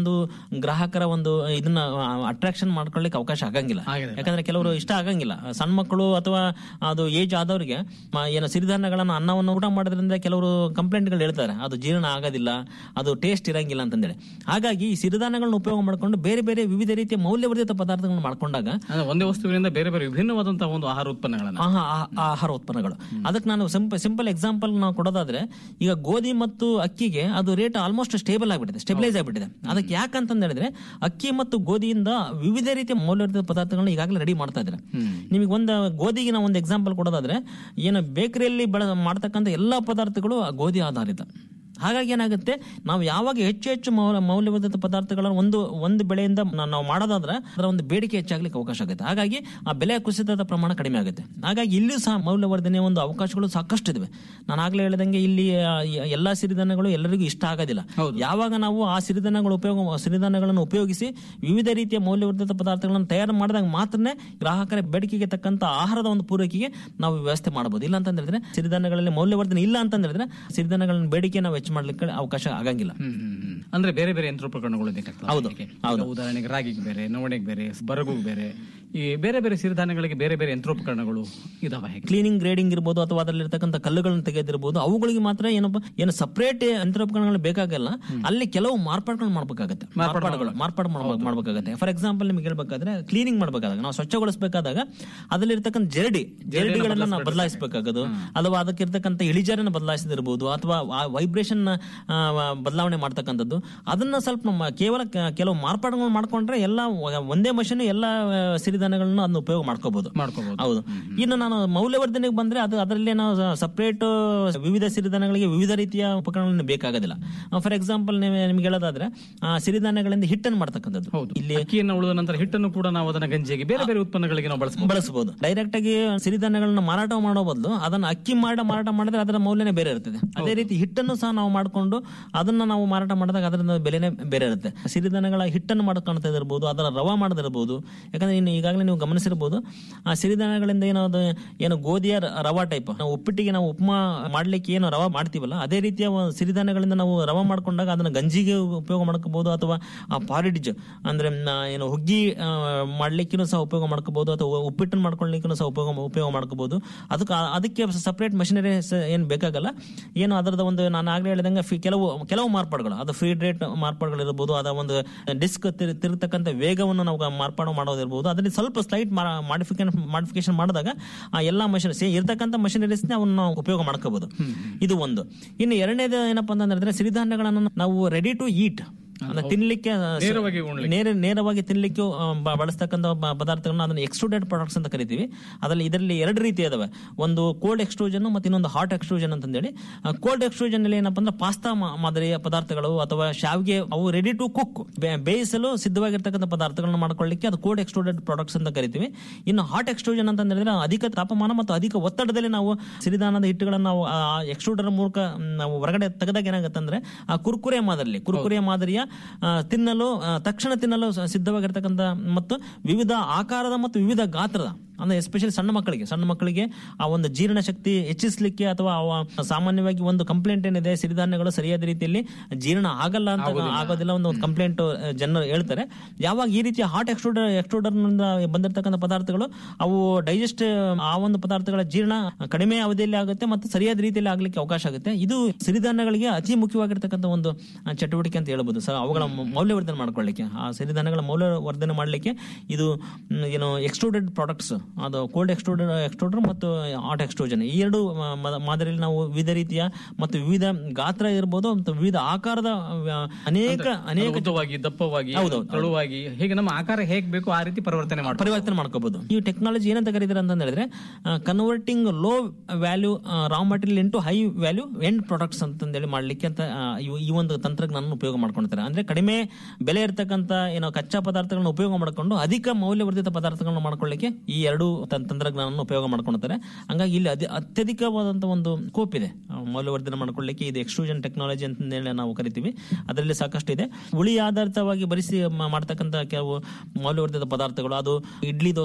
ಒಂದು ಗ್ರಾಹಕರ ಒಂದು ಇದನ್ನ ಅಟ್ರಾಕ್ಷನ್ ಮಾಡ್ಕೊಳ್ಳಿಕ್ಕೆ ಅವಕಾಶ ಆಗಂಗಿಲ್ಲ ಯಾಕಂದ್ರೆ ಕೆಲವರು ಇಷ್ಟ ಆಗಂಗಿಲ್ಲ ಸಣ್ಣ ಮಕ್ಕಳು ಅಥವಾ ಅದು ಏಜ್ ಆದವರಿಗೆ ಮ- ಏನು ಸಿರಿಧಾನ್ಯಗಳನ್ನ ಅನ್ನವನ್ನು ಊಟ ಮಾಡೋದ್ರಿಂದ ಕೆಲವರು ಕಂಪ್ಲೇಂಟ್ಗಳು ಹೇಳ್ತಾರೆ ಅದು ಜೀರ್ಣ ಆಗೋದಿಲ್ಲ ಅದು ಟೇಸ್ಟ್ ಇರಂಗಿಲ್ಲ ಅಂತಂದೇಳಿ ಹಾಗಾಗಿ ಈ ಸಿರಿಧಾನ್ಯಗಳನ್ನ ಉಪಯೋಗ ಮಾಡ್ಕೊಂಡು ಬೇರೆ ಬೇರೆ ವಿವಿಧ ರೀತಿಯ ಮೌಲ್ಯವರ್ಧಿತ ಪದಾರ್ಥಗಳನ್ನ ಮಾಡ್ಕೊಂಡಾಗ ಅಂದ್ರೆ ಒಂದೇ ವಸ್ತುವಿನಿಂದ ಬೇರೆ ಬೇರೆ ವಿಭಿನ್ನವಾದಂತಹ ಒಂದು ಆಹಾರ ಉತ್ಪನ್ನಗಳನ್ನ ಆಹಾ, ಆ- ಆ ಆಹಾರ ಉತ್ಪನ್ನಗಳು ಅದಕ್ಕೆ ನಾನು ಸಿಂಪಲ್ ಸಿಂಪಲ್ ಎಕ್ಸಾಂಪಲ್ ನಾವು ಕೊಡೋದಾದ್ರೆ ಈಗ ಗೋಧಿ ಮತ್ತು ಅಕ್ಕಿಗೆ ಅದು ರೇಟ್ ಆಲ್ಮೋಸ್ಟ್ ಸ್ಟೇಬಲ್ ಆಗಿಬಿಟ್ಟಿದೆ ಸ್ಟೆಬಿಲೈಸ್ ಆಗಿಬಿಟ್ಟಿದೆ ಅದಕ್ಕೆ ಯಾಕಂತ ಹೇಳಿದ್ರೆ ಅಕ್ಕಿ ಮತ್ತು ಗೋಧಿಯಿಂದ ವಿವಿಧ ರೀತಿಯ ಮೌಲ್ಯವರ್ಧಿತ ಪದಾರ್ಥಗಳನ್ನ ಈಗಾಗಲೇ ರೆಡಿ ಮಾಡ್ತಾ ಇದ್ದಾರೆ ನಿಮಗೆ ಒಂದು ಗೋಧಿಗೆ ನಾವು ಒಂದು ಎಕ್ಸಾಂಪಲ್ ಕೊಡೋದಾದ್ರೆ ಏನು ಬೇಕರಿಯಲ್ಲಿ ಬೆಳ ಮಾಡ್ತಕ್ಕಂಥ ಎಲ್ಲಾ ಪದಾರ್ಥಗಳು ಆ ಗೋಧಿ ಆಧಾರಿತ ಹಾಗಾಗಿ ಏನಾಗುತ್ತೆ ನಾವು ಯಾವಾಗ ಹೆಚ್ಚು ಹೆಚ್ಚು ಮೌಲ್ಯ ಮೌಲ್ಯವರ್ಧಿತ ಪದಾರ್ಥಗಳನ್ನು ಒಂದು ಒಂದು ಬೆಳೆಯಿಂದ ನಾ- ನಾವು ಮಾಡೋದಾದ್ರೆ ಅದರ ಒಂದು ಬೇಡಿಕೆ ಹೆಚ್ಚಾಗ್ಲಿಕ್ಕೆ ಅವಕಾಶ ಆಗುತ್ತೆ ಹಾಗಾಗಿ ಆ ಬೆಲೆ ಕುಸಿತದ ಪ್ರಮಾಣ ಕಡಿಮೆ ಆಗುತ್ತೆ ಹಾಗಾಗಿ ಇಲ್ಲಿಯೂ ಸಹ ಮೌಲ್ಯವರ್ಧನೆಯ ಒಂದು ಅವಕಾಶಗಳು ಸಾಕಷ್ಟು ಇದಾವೆ ನಾನು ಆಗ್ಲೇ ಹೇಳಿದಂಗೆ ಇಲ್ಲಿ ಆ, ಯ- ಎಲ್ಲಾ ಸಿರಿಧಾನ್ಯಗಳು ಎಲ್ಲರಿಗೂ ಇಷ್ಟ ಆಗೋದಿಲ್ಲ ಯಾವಾಗ ನಾವು ಆ ಸಿರಿಧಾನ್ಯಗಳು ಉಪಯೋಗ ಸಿರಿಧಾನ್ಯಗಳನ್ನು ಉಪಯೋಗಿಸಿ ವಿವಿಧ ರೀತಿಯ ಮೌಲ್ಯವರ್ಧಿತ ಪದಾರ್ಥಗಳನ್ನು ತಯಾರು ಮಾಡಿದಾಗ ಮಾತ್ರನೇ ಗ್ರಾಹಕರ ಬೇಡಿಕೆಗೆ ತಕ್ಕಂತ ಆಹಾರದ ಒಂದು ಪೂರೈಕೆಗೆ ನಾವು ವ್ಯವಸ್ಥೆ ಮಾಡಬಹುದು ಇಲ್ಲ ಅಂತ ಹೇಳಿದ್ರೆ ಸಿರಿಧಾನ್ಯಗಳಲ್ಲಿ ಮೌಲ್ಯವರ್ಧನೆ ಇಲ್ಲ ಅಂತ ಹೇಳಿದ್ರೆ ಸಿರಿಧಾನ್ಯಗಳ ಬೇಡಿಕೆ ನಾವು ಹೆಚ್ಚು ಮಾಡ್ಲಿಕ್ಕೆ ಅವಕಾಶ ಆಗಂಗಿಲ್ಲ ಅಂದ್ರೆ ಬೇರೆ ಬೇರೆ ಯಂತ್ರೋಪಕರಣಗಳು ಬೇಕಾಗ್ತವೆ ಹೌದು, ಅದಕ್ಕೆ. ಹೌದು. ಈಗ ಉದಾಹರಣೆಗೆ ರಾಗಿಗೆ ಬೇರೆ ನವಣೆಗೆ ಬೇರೆ ಬರಗುಗೆ ಬೇರೆ ಈ ಬೇರೆ ಬೇರೆ ಸಿರಿಧಾನ್ಯಗಳಿಗೆ ಬೇರೆ ಬೇರೆ ಯಂತ್ರೋಪಕರಣಗಳು ಇದಾವೆ ಹೇಗೆ ಕ್ಲೀನಿಂಗ್ ಗ್ರೇಡಿಂಗ್ ಇರ್ಬೋದು ಅಥವಾ ಅದರಲ್ಲಿ ಇರ್ತಕ್ಕಂಥ ಕಲ್ಲುಗಳನ್ನು ತೆಗೆದಿರ್ಬೋದು ಅವುಗಳಿಗೆ ಮಾತ್ರ ಏನಪ್ಪ ಏನು ಸಪರೇಟ್ ಯಂತ್ರೋಪಕರಣಗಳು ಬೇಕಾಗಲ್ಲ ಅಲ್ಲಿ ಕೆಲವು ಮಾರ್ಪಾಡುಗಳು ಮಾಡ್ಬೇಕಾಗತ್ತೆ ಮಾರ್ಪಾಡುಗಳು ಮಾರ್ಪಾಡು ಮಾಡ್ಬೇಕು- ಮಾಡ್ಬೇಕಾಗತ್ತೆ ಫಾರ್ ಎಕ್ಸಾಂಪಲ್ ನಿಮ್ಗೆ ಹೇಳ್ಬೇಕಾದ್ರೆ ಕ್ಲೀನಿಂಗ್ ಮಾಡ್ಬೇಕಾದಾಗ ನಾವು ಸ್ವಚ್ಛಗೊಳಿಸಬೇಕಾದಾಗ ಅದ್ರಲ್ಲಿ ಇರ್ತಕ್ಕಂಥ ಜರಡಿ ಜರಡಿಗಳನ್ನ ನಾವು ಬದಲಾಯಿಸಬೇಕಾಗದು ಅಥವಾ ಅದಕ್ಕೆ ಇರ್ತಕ್ಕಂಥ ಇಳಿಜಾರನ್ನ ಬದಲಾಯಿಸದಿರ್ಬೋದು ಅಥವಾ ವೈಬ್ರೇಷನ್ ಬದಲಾವಣೆ ಮಾಡ್ತಕ್ಕಂಥದ್ದು ಅದನ್ನ ಸ್ವಲ್ಪ ನಮ್ಮ ಕೇವಲ ಕ- ಕೆಲವು ಮಾರ್ಪಾಡುಗಳು ಮಾಡ್ಕೊಂಡ್ರೆ ಎಲ್ಲ ಒಂದೇ ಮಷೀನ್ ಎಲ್ಲ ಆ, ಸಿರಿಧಾನ್ಯಗಳನ್ನ ಅದನ್ನ ಉಪಯೋಗ ಮಾಡ್ಕೋಬಹುದು ಮಾಡ್ಕೋಬಹುದು ಹೌದು ಇನ್ನು ನಾನು ಮೌಲ್ಯವರ್ಧನೆಗೆ ಬಂದ್ರೆ ಅದು ಅದರಲ್ಲಿ ನಾವು ಸಪರೇಟ್ ವಿವಿಧ ಸಿರಿಧಾನ್ಯಗಳಿಗೆ ವಿವಿಧ ರೀತಿಯ ಉಪಕರಣಗಳು ಬೇಕಾಗೋದಿಲ್ಲ ಫಾರ್ ಎಕ್ಸಾಂಪಲ್ ನಿಮ್ಗೆ ಹೇಳೋದಾದ್ರೆ ಆ, ಸಿರಿಧಾನ್ಯಗಳಿಂದ ಹಿಟ್ಟನ್ನು ಮಾಡ್ತಕ್ಕಂಥದ್ದು ಇಲ್ಲಿ ಅಕ್ಕಿಯನ್ನು ಉಳಿದ ನಂತರ ಹಿಟ್ಟನ್ನು ಕೂಡ ನಾವು ಅದನ್ನ ಗಂಜಿಗೆ ಬೇರೆ ಬೇರೆ ಉತ್ಪನ್ನಗಳಿಗೆ ನಾವು ಬಳಸಬಹುದು ಬಳಸಬಹುದು ಡೈರೆಕ್ಟ್ ಆಗಿ ಸಿರಿಧಾನ್ಯಗಳನ್ನ ಮಾರಾಟ ಮಾಡೋ ಬದಲು ಅದನ್ನ ಅಕ್ಕಿ ಮಾಡಿ ಮಾರಾಟ ಮಾಡಿದ್ರೆ ಅದರ ಮೌಲ್ಯನೇ ಬೇರೆ ಇರ್ತದೆ ಅದೇ ರೀತಿ ಹಿಟ್ಟನ್ನು ಸಹ ನಾವು ಮಾಡಿಕೊಂಡು ಅದನ್ನ ನಾವು ಮಾರಾಟ ಮಾಡಿದಾಗ ಅದರ ಬೆಲೆನೇ ಬೇರೆ ಇರುತ್ತೆ ಸಿರಿಧಾನ್ಯಗಳ ಹಿಟ್ಟನ್ನು ಮಾಡ್ಕೊಳ್ತಾ ಇರ್ಬೋದು ಅದರ ರವಾ ಮಾಡೋದಿರ್ಬೋದು ಯಾಕಂದ್ರೆ ಇನ್ನು ಈಗಾಗಲೇ ನೀವು ಗಮನಿಸಿರ್ಬೋದು ಆ ಸಿರಿಧಾನ್ಯಗಳಿಂದ ಏನೋ ಅದು ಏನು ಗೋಧಿಯ ರ- ರವಾ ಟೈಪ್ ನಾವು ಉಪ್ಪಿಟ್ಟಿಗೆ ನಾವು ಉಪ್ಮಾ ಮಾಡ್ಲಿಕ್ಕೆ ಏನು ರವಾ ಮಾಡ್ತೀವಲ್ಲ ಅದೇ ರೀತಿಯ ಒಂದು ಸಿರಿಧಾನ್ಯಗಳಿಂದ ನಾವು ರವಾ ಮಾಡ್ಕೊಂಡಾಗ ಅದನ್ನ ಗಂಜಿಗೆ ಉಪಯೋಗ ಮಾಡ್ಕೋಬಹುದು ಅಥವಾ ಆ ಪಾರಿಡಿಜ್ ಅಂದ್ರೆ ಮ್, ಏನು ಹುಗ್ಗಿ ಆ, ಮಾಡ್ಲಿಕ್ಕೂ ಸಹ ಉಪಯೋಗ ಮಾಡ್ಕೋಬಹುದು ಅಥವಾ ಉಪ್ಪಿಟ್ಟನ್ನು ಮಾಡ್ಕೊಳ್ಳಿಕ್ಕೂ ಸಹ ಉಪಯೋಗ ಉಪಯೋಗ ಮಾಡ್ಕೋಬಹುದು ಅದಕ್ಕೆ ಅದಕ್ಕೆ ಸಪರೇಟ್ ಮಷಿನರಿ ಏನು ಬೇಕಾಗಲ್ಲ ಏನು ಅದರದ ಒಂದು ನಾನು ಆಗ್ಲೇ ಹೇಳಿದಂಗೆ ಫಿ- ಕೆಲವು ಕೆಲವು ಮಾರ್ಪಾಡುಗಳು ಅದು ಫೀಡ್ ರೇಟ್ ಮಾರ್ಪಾಡುಗಳು ಇರಬಹುದು ಅದರ ಒಂದು ಡಿಸ್ಕ್ ತಿರುಗತಕ್ಕಂಥ ವೇಗವನ್ನು ನಾವು ಮಾರ್ಪಾಡು ಮಾಡೋದಿರ್ಬೋದು ಅದರಲ್ಲಿ ಸ್ವಲ್ಪ ಸ್ಲೈಟ್ ಮಾಡಿಫಿಕೇಶನ್ ಮಾಡಿಫಿಕೇಶನ್ ಮಾಡಿದಾಗ ಆ ಎಲ್ಲಾ ಮಷಿನ್ ಇರ್ತಕ್ಕಂಥ ಮಷಿನರೀಸ್ ಅವನ್ನ ನಾವು ಉಪಯೋಗ ಮಾಡ್ಕೋಬಹುದು ಇದು ಒಂದು ಇನ್ನು ಎರಡನೇದು ಏನಪ್ಪಾ ಅಂತಂದ್ರೆ ಸಿರಿಧಾನ್ಯಗಳನ್ನು ನಾವು ರೆಡಿ ಟು ಈಟ್ ಅಂದ್ರೆ ತಿನ್ಲಿಕ್ಕೆ ಆ, ಸ- ನೇರವಾಗಿ ನೇರ ನೇರವಾಗಿ ತಿನ್ಲಿಕ್ಕೆ ಆ, ಬ- ಬಳಸ್ತಕ್ಕಂಥ ಬ- ಪದಾರ್ಥಗಳನ್ನ ಅದನ್ನ ಎಕ್ಸ್ಟ್ರೂಡೆಡ್ ಪ್ರಾಡಕ್ಟ್ಸ್ ಅಂತ ಕರಿತೀವಿ ಅದರಲ್ಲಿ ಇದರಲ್ಲಿ ಎರಡು ರೀತಿ ಇದಾವೆ ಒಂದು ಕೋಲ್ಡ್ ಎಕ್ಸ್ಟ್ರೂಷನ್ ಮತ್ತು ಇನ್ನೊಂದು ಹಾಟ್ ಎಕ್ಸ್ಟ್ರೂಷನ್ ಅಂತಂದೇಳಿ ಕೋಲ್ಡ್ ಎಕ್ಸ್ಟ್ರೂಷನ್ ಅಲ್ಲಿ ಏನಪ್ಪಾ ಅಂದ್ರೆ ಪಾಸ್ತಾ ಮಾದರಿಯ ಪದಾರ್ಥಗಳು ಅಥವಾ ಶಾವಿಗೆ ಅವು ರೆಡಿ ಟು ಕುಕ್ ಬೇಯಿಸಲು ಸಿದ್ಧವಾಗಿರ್ತಕ್ಕಂಥ ಪದಾರ್ಥಗಳನ್ನ ಮಾಡ್ಕೊಳ್ಳಿಕ್ಕೆ ಅದು ಕೋಲ್ಡ್ ಎಕ್ಸ್ಟ್ರೂಡೆಡ್ ಪ್ರಾಡಕ್ಟ್ಸ್ ಅಂತ ಕರಿತೀವಿ ಇನ್ನು ಹಾಟ್ ಎಕ್ಸ್ಟ್ರೂಷನ್ ಅಂತ ಹೇಳಿದ್ರೆ ಅಧಿಕ ತಾಪಮಾನ ಮತ್ತು ಅಧಿಕ ಒತ್ತಡದಲ್ಲಿ ನಾವು ಸಿರಿಧಾನದ ಹಿಟ್ಟುಗಳನ್ನು ನಾವು ಎಕ್ಸ್ಟ್ರೂಡರ್ ಮೂಲಕ ಮ್, ನಾವು ಹೊರಗಡೆ ತೆಗೆದಾಗ ಏನಾಗುತ್ತೆ ಅಂದ್ರೆ ಆ ಕುರ್ಕುರೆ ಮಾದರಿಯಲ್ಲಿ ಕುರ್ಕುರೆ ಮಾದರಿಯ ಆ, ತಿನ್ನಲು ಆ, ತಕ್ಷಣ ತಿನ್ನಲು ಸ- ಸಿದ್ಧವಾಗಿರ್ತಕ್ಕಂಥ ಮತ್ತು ವಿವಿಧ ಆಕಾರದ ಮತ್ತು ವಿವಿಧ ಗಾತ್ರದ ಅಂದ್ರೆ ಎಸ್ಪೆಷಲಿ ಸಣ್ಣ ಮಕ್ಕಳಿಗೆ ಸಣ್ಣ ಮಕ್ಕಳಿಗೆ ಆ ಒಂದು ಜೀರ್ಣ ಶಕ್ತಿ ಹೆಚ್ಚಿಸಲಿಕ್ಕೆ ಅಥವಾ ಅವ ಸಾಮಾನ್ಯವಾಗಿ ಒಂದು ಕಂಪ್ಲೇಂಟ್ ಏನಿದೆ ಸಿರಿಧಾನ್ಯಗಳು ಸರಿಯಾದ ರೀತಿಯಲ್ಲಿ ಜೀರ್ಣ ಆಗಲ್ಲ ಅಂತ ಆಗೋದಿಲ್ಲ ಒಂದು ಕಂಪ್ಲೇಂಟ್ ಜನರು ಹೇಳ್ತಾರೆ ಯಾವಾಗ ಈ ರೀತಿಯ ಹಾಟ್ ಎಕ್ಸ್ಟ್ರೂಡರ್ ಎಕ್ಸ್ಟ್ರೂಡರ್ ನಿಂದ ಬಂದಿರತಕ್ಕಂಥ ಪದಾರ್ಥಗಳು ಅವು ಡೈಜೆಸ್ಟ್ ಆ ಒಂದು ಪದಾರ್ಥಗಳ ಜೀರ್ಣ ಕಡಿಮೆ ಅವಧಿಯಲ್ಲಿ ಆಗುತ್ತೆ ಮತ್ತು ಸರಿಯಾದ ರೀತಿಯಲ್ಲಿ ಆಗ್ಲಿಕ್ಕೆ ಅವಕಾಶ ಆಗುತ್ತೆ ಇದು ಸಿರಿಧಾನ್ಯಗಳಿಗೆ ಅತಿ ಮುಖ್ಯವಾಗಿರ್ತಕ್ಕಂಥ ಒಂದು ಆ, ಚಟುವಟಿಕೆ ಅಂತ ಹೇಳ್ಬೋದು ಸರ್ ಅವುಗಳ ಮ- ಮೌಲ್ಯವರ್ಧನೆ ಮಾಡ್ಕೊಳ್ಳಿಕ್ಕೆ ಆ ಸಿರಿಧಾನ್ಯಗಳ ಮೌಲ್ಯವರ್ಧನೆ ಮಾಡಲಿಕ್ಕೆ ಇದು ಮ್, ಏನು ಎಕ್ಸ್ಟ್ರೂಡೆಡ್ ಪ್ರಾಡಕ್ಟ್ಸ್ ಅದು ಕೋಲ್ಡ್ ಎಕ್ಸ್ಟ್ರೂಡರ್ ಎಕ್ಸ್ಟ್ರೂಡರ್ ಮತ್ತು ಹಾಟ್ ಎಕ್ಸ್ಟ್ರೂಷನ್ ಈ ಎರಡು ಮ- ಮ- ಮಾದರಿಯಲ್ಲಿ ನಾವು ವಿವಿಧ ರೀತಿಯ ಮತ್ತು ವಿವಿಧ ಗಾತ್ರ ಇರ್ಬೋದು ಮತ್ತು ವಿವಿಧ ಆಕಾರದ ಆ, ಅನೇಕ ಅನೇಕ ಉದ್ದವಾಗಿ ದಪ್ಪವಾಗಿ ಹೌದು, ಹೌದು. ತೆಳುವಾಗಿ ಹೇಗೆ ನಮ್ಮ ಆಕಾರ ಹೇಗ್ ಬೇಕು ಆ ರೀತಿ ಪರಿವರ್ತನೆ ಮಾಡ್ತಾರೆ ಪರಿವರ್ತನೆ ಮಾಡ್ಕೋಬಹುದು ಈ ಟೆಕ್ನಾಲಜಿ ಏನಂತ ಕರೀತಾರೆ ಅಂತ ಹೇಳಿದ್ರೆ converting low value raw material into high value end products ಅಂತಂದೇಳಿ ಮಾಡ್ಲಿಕ್ಕೆ ಅಂತ ಆ, ಇವು- ಈ ಒಂದು ತಂತ್ರಜ್ಞಾನ ಉಪಯೋಗ ಮಾಡ್ಕೊಳ್ತಾರೆ ಅಂದ್ರೆ ಕಡಿಮೆ ಬೆಲೆ ಇರತಕ್ಕಂತ ಏನೋ ಕಚ್ಚಾ ಪದಾರ್ಥಗಳನ್ನ ಉಪಯೋಗ ಮಾಡಿಕೊಂಡು ಅಧಿಕ ಮೌಲ್ಯವರ್ಧಿತ ಪದಾರ್ಥಗಳನ್ನ ಮಾಡ್ಕೊಳ್ಳಿಕ್ಕೆ ಈ ಎರಡು ತಂ- ತಂತ್ರಜ್ಞಾನ ಉಪಯೋಗ ಮಾಡ್ಕೊಳ್ತಾರೆ ಹಂಗಾಗಿ ಇಲ್ಲಿ ಅತಿ ಅತ್ಯಧಿಕವಾದಂತ ಒಂದು ಸ್ಕೋಪ್ ಇದೆ ಆ, ಮೌಲ್ಯವರ್ಧನೆ ಮಾಡ್ಕೊಳ್ಳಿಕ್ಕೆ ಇದು ಎಕ್ಸ್ಟ್ರೂಷನ್ ಟೆಕ್ನಾಲಜಿ ಅಂತ ಹೇಳಿ ನಾವು ಕರಿತೀವಿ ಅದರಲ್ಲಿ ಸಾಕಷ್ಟು ಇದೆ ಹುಳಿ ಆಧಾರಿತವಾಗಿ ಬರಿಸಿ ಮ- ಮಾಡ್ತಕ್ಕಂಥ ಕೆಲವು ಮೌಲ್ಯವರ್ಧಿತ ಪದಾರ್ಥಗಳು ಅದು ಇಡ್ಲಿ ದೋಸಾ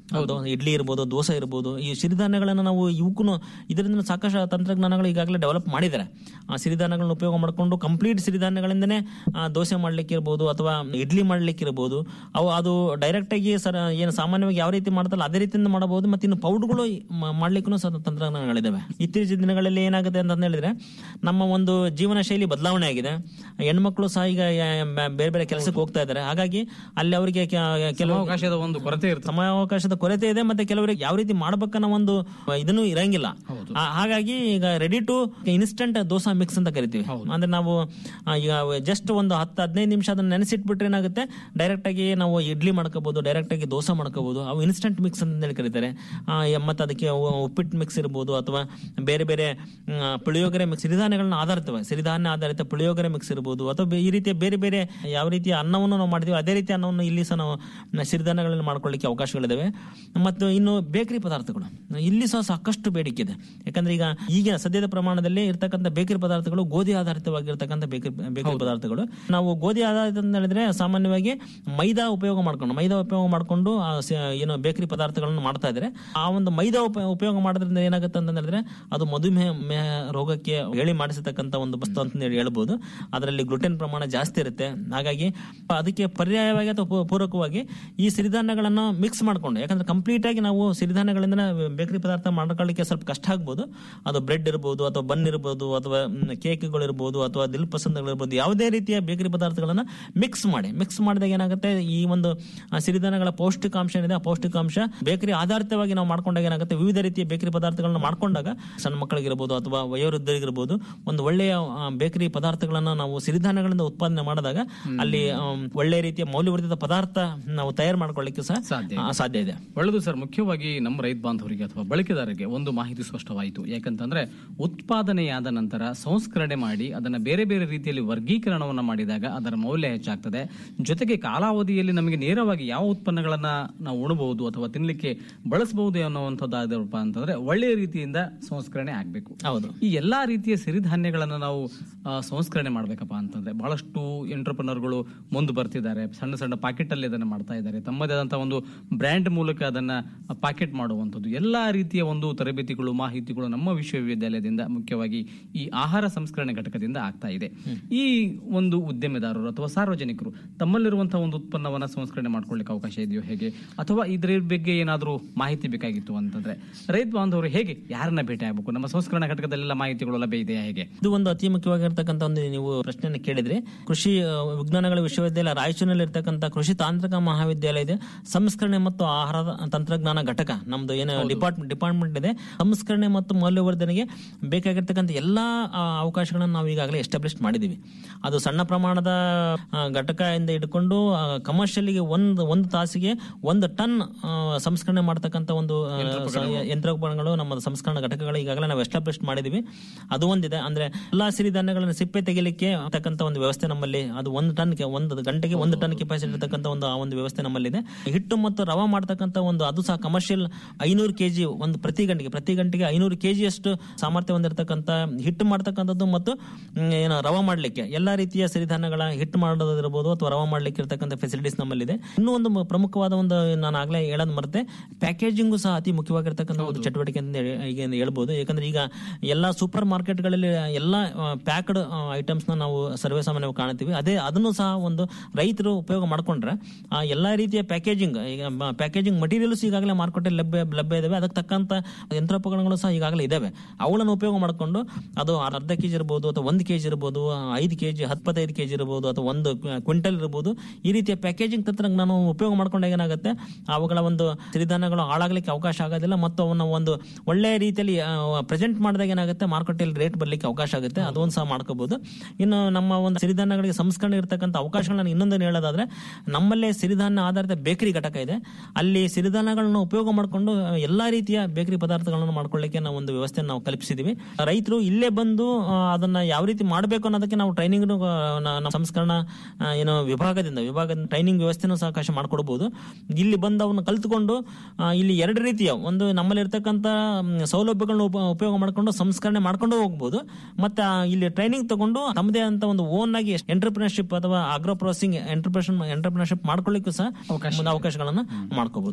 ಅದು ಇಡ್ಲಿ ಇರ್ಬೋದು ದೋಸೆ ಇರ್ಬೋದು ಈ ಸಿರಿಧಾನ್ಯಗಳನ್ನು ನಾವು ಇವಕ್ಕೂ ಇದರಿಂದ ಸಾಕಷ್ಟು ತಂತ್ರಜ್ಞಾನಗಳು ಈಗಾಗಲೇ ಡೆವಲಪ್ ಮಾಡಿದ್ದಾರೆ ಆ ಸಿರಿಧಾನ್ಯಗಳನ್ನ ಉಪಯೋಗ ಮಾಡಿಕೊಂಡು ಕಂಪ್ಲೀಟ್ ಸಿರಿಧಾನ್ಯಗಳಿಂದನೇ ಆ, ದೋಸೆ ಮಾಡ್ಲಿಕ್ಕೆ ಇರ್ಬೋದು ಅಥವಾ ಇಡ್ಲಿ ಮಾಡ್ಲಿಕ್ಕೆ ಇರ್ಬೋದು ಅವು ಅದು ಡೈರೆಕ್ಟ್ ಆಗಿ ಸರ್ ಏನು ಸಾಮಾನ್ಯವಾಗಿ ಯಾವ ರೀತಿ ಮಾಡ್ತಾರಲ್ಲ ಅದೇ ರೀತಿಯಿಂದ ಮಾಡಬಹುದು ಮತ್ತೆ ಇನ್ನು ಪೌಡ್ಗಳು ಮಾಡ್ಲಿಕ್ಕೂ ಸಹ ತಂತ್ರಜ್ಞಾನಗಳಿದಾವೆ ಇತ್ತೀಚಿನ ದಿನಗಳಲ್ಲಿ ಏನಾಗುತ್ತೆ ಅಂತ ಹೇಳಿದ್ರೆ ನಮ್ಮ ಒಂದು ಜೀವನ ಶೈಲಿ ಬದಲಾವಣೆ ಆಗಿದೆ ಹೆಣ್ಮಕ್ಳು ಸಹ ಈಗ ಆ, ಬೇರೆ ಬೇರೆ ಕೆಲಸಕ್ಕೆ ಹೋಗ್ತಾ ಇದ್ದಾರೆ ಹಾಗಾಗಿ ಅಲ್ಲಿ ಅವರಿಗೆ ಕೆಲವು ಅವಕಾಶದ ಒಂದು ಕೊರತೆ ಇರ್ತದೆ ಸಮಯಾವಕಾಶದ ಕೊರತೆ ಇದೆ ಮತ್ತೆ ಕೆಲವರಿಗೆ ಯಾವ ರೀತಿ ಮಾಡ್ಬೇಕನ್ನೋ ಒಂದು ಇದನ್ನು ಇರಂಗಿಲ್ಲ ಆ- ಹಾಗಾಗಿ ಈಗ ready to instant dosa mix ಅಂತ ಕರಿತೀವಿ ಅಂದ್ರೆ ನಾವು ಆ, ಈಗ ಜಸ್ಟ್ ಒಂದು ಹತ್ತು ಹದಿನೈದು ನಿಮಿಷ ಅದನ್ನ ನೆನೆಸಿಟ್ಬಿಟ್ರೆ ಏನಾಗುತ್ತೆ ಡೈರೆಕ್ಟ್ ಆಗಿ ನಾವು ಇಡ್ಲಿ ಮಾಡ್ಕೋಬಹುದು ಡೈರೆಕ್ಟ್ ಆಗಿ ದೋಸೆ ಮಾಡ್ಕೋಬಹುದು ಅವು ಇನ್ಸ್ಟಂಟ್ ಮಿಕ್ಸ್ ಅಂತ ಹೇಳಿ ಕರೀತಾರೆ ಆ, ಯ- ಮತ್ತೆ ಅದಕ್ಕೆ ಉ- ಉಪ್ಪಿಟ್ಟು ಮಿಕ್ಸ್ ಇರ್ಬೋದು ಅಥವಾ ಬೇರೆ ಬೇರೆ ಮ್, ಪುಳಿಯೋಗರೆ ಮಿಕ್ಸ್ ಸಿರಿಧಾನ್ಯಗಳನ್ನ ಆಧಾರಿತವಾಗಿ ಸಿರಿಧಾನ್ಯ ಆಧಾರಿತ ಪುಳಿಯೋಗರೆ ಮಿಕ್ಸ್ ಇರ್ಬೋದು ಅಥವಾ ಬೇ- ಈ ರೀತಿಯ ಬೇರೆ ಬೇರೆ ಯಾವ ರೀತಿಯ ಅನ್ನವನ್ನು ನಾವು ಮಾಡ್ತೀವಿ ಅದೇ ರೀತಿ ಅನ್ನವನ್ನು ಇಲ್ಲಿ ಸಹ ನಾವು ಸಿರಿಧಾನ್ಯಗಳನ್ನು ಮಾಡ್ಕೊಳ್ಳಿಕ್ಕೆ ಅವಕಾಶಗಳಿದಾವೆ ಮತ್ತು ಇನ್ನು ಬೇಕರಿ ಪದಾರ್ಥಗಳು ಇಲ್ಲಿ ಸಹ ಸಾಕಷ್ಟು ಬೇಡಿಕೆ ಇದೆ ಯಾಕಂದ್ರೆ ಈಗ ಈಗಿನ ಸದ್ಯದ ಪ್ರಮಾಣದಲ್ಲಿ ಇರ್ತಕ್ಕಂಥ ಬೇಕರಿ ಪದಾರ್ಥಗಳು ಗೋಧಿ ಆಧಾರಿತವಾಗಿರ್ತಕ್ಕಂಥ ಬೇಕರಿ ಬೇಕರಿ ಪದಾರ್ಥಗಳು ನಾವು ಗೋಧಿ ಆಧಾರಿತ ಅಂತ ಹೇಳಿದ್ರೆ ಸಾಮಾನ್ಯವಾಗಿ ಮೈದಾ ಉಪಯೋಗ ಮಾಡ್ಕೊಂಡು ಮೈದಾ ಉಪಯೋಗ ಮಾಡ್ಕೊಂಡು ಆ ಸ- ಏನು ಬೇಕರಿ ಪದಾರ್ಥಗಳನ್ನು ಮಾಡ್ತಾ ಇದ್ದಾರೆ ಆ ಒಂದು ಮೈದಾ ಉಪ- ಉಪಯೋಗ ಮಾಡೋದ್ರಿಂದ ಏನಾಗುತ್ತೆ ಅಂತ ಹೇಳಿದ್ರೆ ಅದು ಮಧುಮೇಹ ಮೇಹ ರೋಗಕ್ಕೆ ಹೇಳಿ ಮಾಡಿಸತಕ್ಕಂಥ ಒಂದು ವಸ್ತು ಅಂತ ಹೇಳಿ ಹೇಳ್ಬೋದು ಅದರಲ್ಲಿ ಗ್ಲುಟೆನ್ ಪ್ರಮಾಣ ಜಾಸ್ತಿ ಇರುತ್ತೆ ಹಾಗಾಗಿ ಅದಕ್ಕೆ ಪರ್ಯಾಯವಾಗಿ ಅಥವಾ ಪೂ- ಪೂರಕವಾಗಿ ಈ ಸಿರಿಧಾನ್ಯಗಳನ್ನು ಮಿಕ್ಸ್ ಮಾಡ್ಕೊಂಡು ಯಾಕಂದ್ರೆ ಕಂಪ್ಲೀಟ್ ಆಗಿ ನಾವು ಸಿರಿಧಾನ್ಯಗಳಿಂದ ಬೇಕರಿ ಪದಾರ್ಥ ಮಾಡ್ಕೊಳ್ಳಿಕ್ಕೆ ಸ್ವಲ್ಪ ಕಷ್ಟ ಆಗ್ಬೋದು ಅದು ಬ್ರೆಡ್ ಇರ್ಬೋದು ಅಥವಾ ಬನ್ ಇರ್ಬೋದು ಅಥವಾ ಕೇಕ್ಗಳು ಇರ್ಬೋದು ಅಥವಾ ದಿಲ್ ಪಸಂದಗಳಿರ್ಬೋದು ಯಾವುದೇ ರೀತಿಯ ಬೇಕರಿ ಪದಾರ್ಥಗಳನ್ನ ಮಿಕ್ಸ್ ಮಾಡಿ ಮಿಕ್ಸ್ ಮಾಡಿದಾಗ ಏನಾಗುತ್ತೆ ಈ ಒಂದು ಆ, ಸಿರಿಧಾನ್ಯಗಳ ಪೌಷ್ಟಿಕಾಂಶ ಏನಿದೆ ಆ ಪೌಷ್ಟಿಕಾಂಶ ಬೇಕರಿ ಆಧಾರಿತವಾಗಿ ನಾವು ಮಾಡ್ಕೊಂಡಾಗ ಏನಾಗುತ್ತೆ ವಿವಿಧ ರೀತಿಯ ಬೇಕರಿ ಪದಾರ್ಥಗಳನ್ನ ಮಾಡ್ಕೊಂಡಾಗ ಸಣ್ಣ ಮಕ್ಕಳಿಗಿರ್ಬೋದು ಅಥವಾ ವಯೋವೃದ್ಧರಿಗಿರ್ಬೋದು ಒಂದು ಒಳ್ಳೆಯ ಆ, ಬೇಕರಿ ಪದಾರ್ಥಗಳನ್ನ ನಾವು ಸಿರಿಧಾನ್ಯಗಳಿಂದ ಉತ್ಪಾದನೆ ಮಾಡಿದಾಗ ಅಲ್ಲಿ ಆಮ್, ಒಳ್ಳೆಯ ರೀತಿಯ ಮೌಲ್ಯವರ್ಧಿತ ಪದಾರ್ಥ ನಾವು ತಯಾರು ಮಾಡ್ಕೊಳ್ಳಿಕ್ಕೆ ಸಹ ಸಾಧ್ಯ ಆ, ಸಾಧ್ಯ ಇದೆ ಒಳ್ಳೆದು ಸರ್ ಮುಖ್ಯವಾಗಿ ನಮ್ಮ ರೈತ ಬಾಂಧವರಿಗೆ ಅಥವಾ ಬಳಕೆದಾರರಿಗೆ ಒಂದು ಮಾಹಿತಿ ಸ್ಪಷ್ಟವಾಯಿತು ಯಾಕಂತಂದ್ರೆ ಉತ್ಪಾದನೆಯಾದ ನಂತರ ಸಂಸ್ಕರಣೆ ಮಾಡಿ ಅದನ್ನ ಬೇರೆ ಬೇರೆ ರೀತಿಯಲ್ಲಿ ವರ್ಗೀಕರಣವನ್ನ ಮಾಡಿದಾಗ ಅದರ ಮೌಲ್ಯ ಹೆಚ್ಚಾಗ್ತದೆ ಜೊತೆಗೆ ಕಾಲಾವಧಿಯಲ್ಲಿ ನಮಗೆ ನೇರವಾಗಿ ಯಾವ ಉತ್ಪನ್ನಗಳನ್ನ ನಾವು ಉಣಬಹುದು ಅಥವಾ ತಿನ್ಲಿಕ್ಕೆ ಬಳಸಬಹುದು ಅನ್ನುವಂಥದ್ದಾದಪ್ಪ ಅಂತಂದ್ರೆ ಒಳ್ಳೆಯ ರೀತಿಯಿಂದ ಸಂಸ್ಕರಣೆ ಆಗ್ಬೇಕು ಹೌದು ಈ ಎಲ್ಲಾ ರೀತಿಯ ಸಿರಿಧಾನ್ಯಗಳನ್ನ ನಾವು ಆ, ಸಂಸ್ಕರಣೆ ಮಾಡ್ಬೇಕಪ್ಪ ಅಂತಂದ್ರೆ ಬಹಳಷ್ಟು ಎಂಟರ್ಪ್ರನರ್ಗಳು ಮುಂದೆ ಬರ್ತಿದ್ದಾರೆ ಸಣ್ಣ ಸಣ್ಣ ಪಾಕೆಟ್ ಅಲ್ಲಿ ಅದನ್ನ ಮಾಡ್ತಾ ಇದ್ದಾರೆ ತಮ್ಮದೇ ಆದಂತಹ ಒಂದು ಬ್ರ್ಯಾಂಡ್ ಮೂಲಕ ಅದನ್ನ ಪಾಕೆಟ್ ಮಾಡುವಂಥದ್ದು ಎಲ್ಲಾ ರೀತಿಯ ಒಂದು ತರಬೇತಿಗಳು ಮಾಹಿತಿಗಳು ನಮ್ಮ ವಿಶ್ವವಿದ್ಯಾಲಯದಿಂದ ಮುಖ್ಯವಾಗಿ ಈ ಆಹಾರ ಸಂಸ್ಕರಣೆ ಘಟಕದಿಂದ ಆಗ್ತಾ ಇದೆ ಈ ಒಂದು ಉದ್ಯಮೆದಾರರು ಅಥವಾ ಸಾರ್ವಜನಿಕರು ತಮ್ಮಲ್ಲಿರುವಂತಹ ಒಂದು ಉತ್ಪನ್ನವನ್ನ ಸಂಸ್ಕರಣೆ ಮಾಡ್ಕೊಳ್ಳಿಕ್ಕೆ ಅವಕಾಶ ಇದೆಯೋ ಹೇಗೆ ಅಥವಾ ಇದ್ರ ಬಗ್ಗೆ ಏನಾದರೂ ಮಾಹಿತಿ ಬೇಕಾಗಿತ್ತು ಅಂತಂದ್ರೆ ರೈತ ಬಾಂಧವರು ಹೇಗೆ ಯಾರನ್ನ ಭೇಟಿ ಆಗಬೇಕು ನಮ್ಮ ಸಂಸ್ಕರಣಾ ಘಟಕದಲ್ಲೆಲ್ಲ ಮಾಹಿತಿಗಳು ಲಭ್ಯ ಇದೆಯಾ ಹೇಗೆ ಇದು ಒಂದು ಅತಿ ಮುಖ್ಯವಾಗಿರ್ತಕ್ಕಂಥ ಒಂದು ನೀವು ಪ್ರಶ್ನೆಯನ್ನು ಕೇಳಿದ್ರೆ ಕೃಷಿ ಆ, ವಿಜ್ಞಾನಗಳ ವಿಶ್ವವಿದ್ಯಾಲಯ ರಾಯಚೂರಿನಲ್ಲಿ ಇರ್ತಕ್ಕಂಥ ಕೃಷಿ ತಾಂತ್ರಿಕ ಮಹಾವಿದ್ಯಾಲಯ ಇದೆ ಸಂಸ್ಕರಣೆ ಮತ್ತು ಆಹಾರ ತಂತ್ರಜ್ಞಾನ ಘಟಕ ನಮ್ದು ಏನು ಡಿಪಾರ್ಟ್ಮೆಂಟ್ ಡಿಪಾರ್ಟ್ಮೆಂಟ್ ಇದೆ ಸಂಸ್ಕರಣೆ ಮತ್ತು ಮೌಲ್ಯವರ್ಧನೆಗೆ ಬೇಕಾಗಿರ್ತಕ್ಕಂಥ ಎಲ್ಲಾ ಆ, ಅವಕಾಶಗಳನ್ನು ನಾವು ಈಗಾಗಲೇ ಎಸ್ಟಾಬ್ಲಿಷ್ ಮಾಡಿದೀವಿ ಅದು ಸಣ್ಣ ಪ್ರಮಾಣದ ಆ, ಘಟಕ ಇಂದ ಹಿಡ್ಕೊಂಡು ಕಮರ್ಷಿಯಲ್ಗೆ ಒಂದು ಒಂದು ತಾಸಿಗೆ ಒಂದು ಟನ್ ಆ, ಸಂಸ್ಕರಣೆ ಮಾಡ್ತಕ್ಕಂಥ ಒಂದು ಆ, ಸ- ಯಂತ್ರೋಪಕರಣಗಳು ನಮ್ಮ ಸಂಸ್ಕರಣಾ ಘಟಕಗಳು ಈಗಾಗಲೇ ನಾವು ಎಸ್ಟಾಬ್ಲಿಷ್ ಮಾಡಿದೀವಿ ಅದು ಒಂದಿದೆ ಅಂದ್ರೆ ಎಲ್ಲಾ ಸಿರಿಧಾನ್ಯಗಳನ್ನು ಸಿಪ್ಪೆ ತೆಗಿಲಿಕ್ಕೆ ತಕ್ಕಂತ ಒಂದು ವ್ಯವಸ್ಥೆ ನಮ್ಮಲ್ಲಿ ಅದು ಒಂದು ಟನ್ ಒಂದು ಗಂಟೆಗೆ ಒಂದು ಟನ್ ಕೆಪಾಸಿಟಿ ಇರತಕ್ಕಂತ ಒಂದು ಆ ಒಂದು ವ್ಯವಸ್ಥೆ ನಮ್ಮಲ್ಲಿದೆ ಹಿಟ್ಟು ಮತ್ತು ರವಾ ಮಾಡ್ತಕ್ಕಂತ ಒಂದು ಅದು ಸಹ ಕಮರ್ಷಿಯಲ್ ಐನೂರು ಕೆಜಿ ಒಂದು ಪ್ರತಿ ಗಂಟೆಗೆ ಪ್ರತಿ ಗಂಟೆಗೆ ಐನೂರು ಕೆಜಿ ಅಷ್ಟು ಸಾಮರ್ಥ್ಯ ಹೊಂದಿರತಕ್ಕಂತ ಹಿಟ್ಟು ಮಾಡ್ತಕ್ಕಂಥದ್ದು ಮತ್ತು ಮ್, ಏನು ರವಾ ಮಾಡ್ಲಿಕ್ಕೆ ಎಲ್ಲಾ ರೀತಿಯ ಸಿರಿಧಾನ್ಯಗಳ ಹಿಟ್ಟು ಮಾಡೋದಿರ್ಬೋದು ಅಥವಾ ರವಾ ಮಾಡ್ಲಿಕ್ಕೆ ಇರತಕ್ಕಂಥ ಫೆಸಿಲಿಟೀಸ್ ನಮ್ಮಲ್ಲಿದೆ ಇನ್ನೂ ಒಂದು ಮ- ಪ್ರಮುಖವಾದ ಒಂದು ನಾನು ಆಗ್ಲೇ ಹೇಳೋದು ಮರೆತೆ ಪ್ಯಾಕೇಜಿಂಗು ಸಹ ಅತಿ ಮುಖ್ಯವಾಗಿರ್ತಕ್ಕಂಥ ಒಂದು ಚಟುವಟಿಕೆ ಅಂತ ಹೇಳಿ- ಈಗ ಹೇಳ್ಬೋದು ಯಾಕಂದ್ರೆ ಈಗ ಎಲ್ಲಾ ಸೂಪರ್ ಮಾರ್ಕೆಟ್ಗಳಲ್ಲಿ ಎಲ್ಲ ಪ್ಯಾಕ್ಡ್ ಐಟಮ್ಸ್ ನ ನಾವು ಸರ್ವೇ ಸಾಮಾನ್ಯವಾಗಿ ಕಾಣ್ತೀವಿ ಅದೇ ಅದನ್ನು ಸಹ ಒಂದು ರೈತರು ಉಪಯೋಗ ಮಾಡ್ಕೊಂಡ್ರೆ ಆ ಎಲ್ಲಾ ರೀತಿಯ ಪ್ಯಾಕೇಜಿಂಗ್ ಈಗ ಪ್ಯಾಕೇಜಿಂಗ್ ಮಟೀರಿಯಲ್ಸ್ ಈಗಾಗಲೇ ಮಾರುಕಟ್ಟೆಯಲ್ಲಿ ಲಭ್ಯ ಲಭ್ಯ ಇದಾವೆ ಅದಕ್ಕೆ ತಕ್ಕಂತ ಯಂತ್ರೋಪಕರಣಗಳು ಸಹ ಈಗಾಗಲೇ ಇದಾವೆ ಅವುಗಳನ್ನು ಉಪಯೋಗ ಮಾಡಿಕೊಂಡು ಅದು ಅರ್ಧ ಕೆಜಿ ಇರ್ಬೋದು ಅಥವಾ ಒಂದು ಕೆಜಿ ಇರ್ಬೋದು ಐದು ಕೆಜಿ ಹತ್ತೈದು ಕೆಜಿ ಇರ್ಬೋದು ಅಥವಾ ಒಂದು ಕ್ವಿಂಟಲ್ ಇರ್ಬೋದು ಈ ರೀತಿಯ ಪ್ಯಾಕೇಜಿಂಗ್ ತಂತ್ರಜ್ಞಾನ ಉಪಯೋಗ ಮಾಡ್ಕೊಂಡಾಗ ಏನಾಗುತ್ತೆ ಅವುಗಳ ಒಂದು ಸಿರಿಧಾನ್ಯಗಳು ಹಾಳಾಗ್ಲಿಕ್ಕೆ ಅವಕಾಶ ಆಗೋದಿಲ್ಲ ಮತ್ತು ಅವನ್ನ ಒಂದು ಒಳ್ಳೆಯ ರೀತಿಯಲ್ಲಿ ಪ್ರೆಸೆಂಟ್ ಮಾಡಿದಾಗ ಏನಾಗುತ್ತೆ ಮಾರುಕಟ್ಟೆಯಲ್ಲಿ ರೇಟ್ ಬರ್ಲಿಕ್ಕೆ ಅವಕಾಶ ಆಗುತ್ತೆ ಅದೊಂದು ಸಹ ಮಾಡ್ಕೋಬಹುದು ಇನ್ನು ನಮ್ಮ ಒಂದು ಸಿರಿಧಾನ್ಯಗಳಿಗೆ ಸಂಸ್ಕರಣೆ ಇರತಕ್ಕಂಥ ಅವಕಾಶಗಳನ್ನ ಇನ್ನೊಂದು ಹೇಳೋದಾದ್ರೆ ನಮ್ಮಲ್ಲೇ ಸಿರಿಧಾನ್ಯ ಆಧಾರಿತ ಬೇಕರಿ ಘಟಕ ಇದೆ ಅಲ್ಲಿ ಸಿರಿಧಾನ್ಯಗಳನ್ನ ಉಪಯೋಗ ಮಾಡಿಕೊಂಡು ಎಲ್ಲಾ ರೀತಿಯ ಬೇಕರಿ ಪದಾರ್ಥಗಳನ್ನು ಮಾಡ್ಕೊಳ್ಳಿಕ್ಕೆ ನಾವು ಒಂದು ವ್ಯವಸ್ಥೆಯನ್ನು ನಾವು ಕಲ್ಪಿಸಿದೀವಿ ರೈತರು ಇಲ್ಲೇ ಬಂದು ಆ, ಅದನ್ನ ಯಾವ ರೀತಿ ಮಾಡಬೇಕು ಅನ್ನೋದಕ್ಕೆ ನಾವು ಟ್ರೈನಿಂಗ್ ನಮ್ಮ ಸಂಸ್ಕರಣಾ ಆ, ಏನು ವಿಭಾಗದಿಂದ ವಿಭಾಗದ ಟ್ರೈನಿಂಗ್ ವ್ಯವಸ್ಥೆನೂ ಸಹ ಅವಕಾಶ ಮಾಡ್ಕೊಡ್ಬೋದು ಇಲ್ಲಿ ಬಂದು ಅವನ್ನ ಕಲ್ತ್ಕೊಂಡು ಆ, ಇಲ್ಲಿ ಎರಡು ರೀತಿಯ ಒಂದು ನಮ್ಮಲ್ಲಿ ಇರ್ತಕ್ಕಂಥ ಮ್, ಸೌಲಭ್ಯಗಳನ್ನ ಉಪ- ಉಪಯೋಗ ಮಾಡ್ಕೊಂಡು ಸಂಸ್ಕರಣೆ ಮಾಡ್ಕೊಂಡು ಹೋಗ್ಬೋದು ಮತ್ತೆ ಆ, ಇಲ್ಲಿ ಟ್ರೈನಿಂಗ್ ತಗೊಂಡು ತಮ್ಮದೇ ಅಂತ ಒಂದು ಓನ್ ಆಗಿ ಎಂಟರ್ಪ್ರಿನರ್ಶಿಪ್ ಅಥವಾ ಆಗ್ರೋ ಪ್ರೊಸೆಸಿಂಗ್ ಎಂಟರ್ಪ್ರಿನರ್ಶಿಪ್ ಮಾಡ್ಕೊಳ್ಳಿಕ್ಕೂ ಸಹ ಒಂದು ಅವಕಾಶಗಳನ್ನ ಮಾಡ್ಕೋಬಹುದು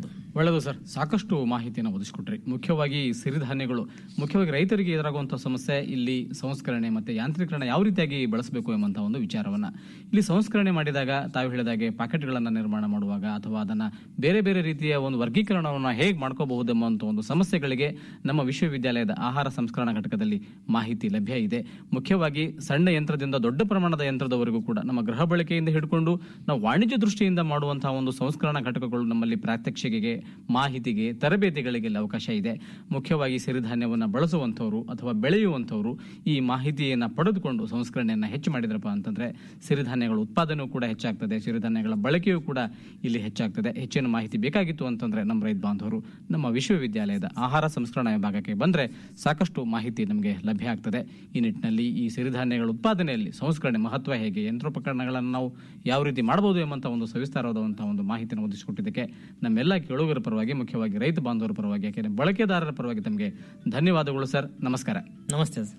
ಪಡಿಬಹುದು ಒಳ್ಳೆಯದು ಸರ್ ಸಾಕಷ್ಟು ಮಾಹಿತಿಯನ್ನು ಒದಗಿಸ್ಕೊಟ್ರಿ ಮುಖ್ಯವಾಗಿ ಸಿರಿಧಾನ್ಯಗಳು ಮುಖ್ಯವಾಗಿ ರೈತರಿಗೆ ಎದುರಾಗುವಂತಹ ಸಮಸ್ಯೆ ಇಲ್ಲಿ ಸಂಸ್ಕರಣೆ ಮತ್ತೆ ಯಾಂತ್ರೀಕರಣ ಯಾವ ರೀತಿಯಾಗಿ ಬಳಸಬೇಕು ಎಂಬಂತ ಒಂದು ವಿಚಾರವನ್ನ ಇಲ್ಲಿ ಸಂಸ್ಕರಣೆ ಮಾಡಿದಾಗ ತಾವು ಹೇಳಿದಾಗೆ ಪ್ಯಾಕೆಟ್ಗಳನ್ನ ನಿರ್ಮಾಣ ಮಾಡುವಾಗ ಅಥವಾ ಅದನ್ನ ಬೇರೆ ಬೇರೆ ರೀತಿಯ ಒಂದು ವರ್ಗೀಕರಣವನ್ನು ಹೇಗೆ ಮಾಡ್ಕೋಬಹುದು ಎಂಬಂತ ಒಂದು ಸಮಸ್ಯೆಗಳಿಗೆ ನಮ್ಮ ವಿಶ್ವವಿದ್ಯಾಲಯದ ಆಹಾರ ಸಂಸ್ಕರಣಾ ಘಟಕದಲ್ಲಿ ಮಾಹಿತಿ ಲಭ್ಯ ಇದೆ ಮುಖ್ಯವಾಗಿ ಸಣ್ಣ ಯಂತ್ರದಿಂದ ದೊಡ್ಡ ಪ್ರಮಾಣದ ಯಂತ್ರದವರೆಗೂ ಕೂಡ ನಮ್ಮ ಗೃಹ ಬಳಕೆಯಿಂದ ಹಿಡ್ಕೊಂಡು ನಾವು ವಾಣಿಜ್ಯ ದೃಷ್ಟಿಯಿಂದ ಮಾಡುವಂತಹ ಒಂದು ಸಂಸ್ಕರಣಾ ಘಟಕಗಳು ನಮ್ಮಲ್ಲಿ ಪ್ರಾತ್ಯಕ್ಷಿಕೆಗೆ ಮಾಹಿತಿಗೆ ತರಬೇತಿಗಳಿಗೆ ಇಲ್ಲಿ ಅವಕಾಶ ಇದೆ ಮುಖ್ಯವಾಗಿ ಸಿರಿಧಾನ್ಯವನ್ನು ಬಳಸುವಂಥವ್ರು ಅಥವಾ ಬೆಳೆಯುವಂಥವ್ರು ಈ ಮಾಹಿತಿಯನ್ನು ಪಡೆದುಕೊಂಡು ಸಂಸ್ಕರಣೆಯನ್ನು ಹೆಚ್ಚು ಮಾಡಿದ್ರಪ್ಪ ಅಂತಂದ್ರೆ ಸಿರಿಧಾನ್ಯಗಳ ಉತ್ಪಾದನೆಯೂ ಕೂಡ ಹೆಚ್ಚಾಗ್ತದೆ ಸಿರಿಧಾನ್ಯಗಳ ಬಳಕೆಯೂ ಕೂಡ ಇಲ್ಲಿ ಹೆಚ್ಚಾಗ್ತದೆ ಹೆಚ್ಚಿನ ಮಾಹಿತಿ ಬೇಕಾಗಿತ್ತು ಅಂತಂದ್ರೆ ನಮ್ಮ ರೈತ ಬಾಂಧವರು ನಮ್ಮ ವಿಶ್ವವಿದ್ಯಾಲಯದ ಆಹಾರ ಸಂಸ್ಕರಣಾ ವಿಭಾಗಕ್ಕೆ ಬಂದ್ರೆ ಸಾಕಷ್ಟು ಮಾಹಿತಿ ನಮಗೆ ಲಭ್ಯ ಆಗ್ತದೆ ಈ ನಿಟ್ಟಿನಲ್ಲಿ ಈ ಸಿರಿಧಾನ್ಯಗಳ ಉತ್ಪಾದನೆಯಲ್ಲಿ ಸಂಸ್ಕರಣೆ ಮಹತ್ವ ಹೇಗೆ ಯಂತ್ರೋಪಕರಣಗಳನ್ನು ನಾವು ಯಾವ ರೀತಿ ಮಾಡಬಹುದು ಎಂಬಂತ ಒಂದು ಸವಿಸ್ತಾರವಾದಂತಹ ಒಂದು ಮಾಹಿತಿಯನ್ನು ಒದಗಿಸಿಕೊಟ್ಟಿದ್ದಕ್ಕೆ ನಮ್ಮೆಲ್ಲ ಕೇಳುಗರ ಪರವಾಗಿ ಮುಖ್ಯವಾಗಿ ರೈತ ಬಾಂಧವರ ಪರವಾಗಿ ಯಾಕೆಂದ್ರೆ ಬಳಕೆದಾರರ ಪರವಾಗಿ ತಮಗೆ ಧನ್ಯವಾದಗಳು ಸರ್ ನಮಸ್ಕಾರ ನಮಸ್ತೆ ಸರ್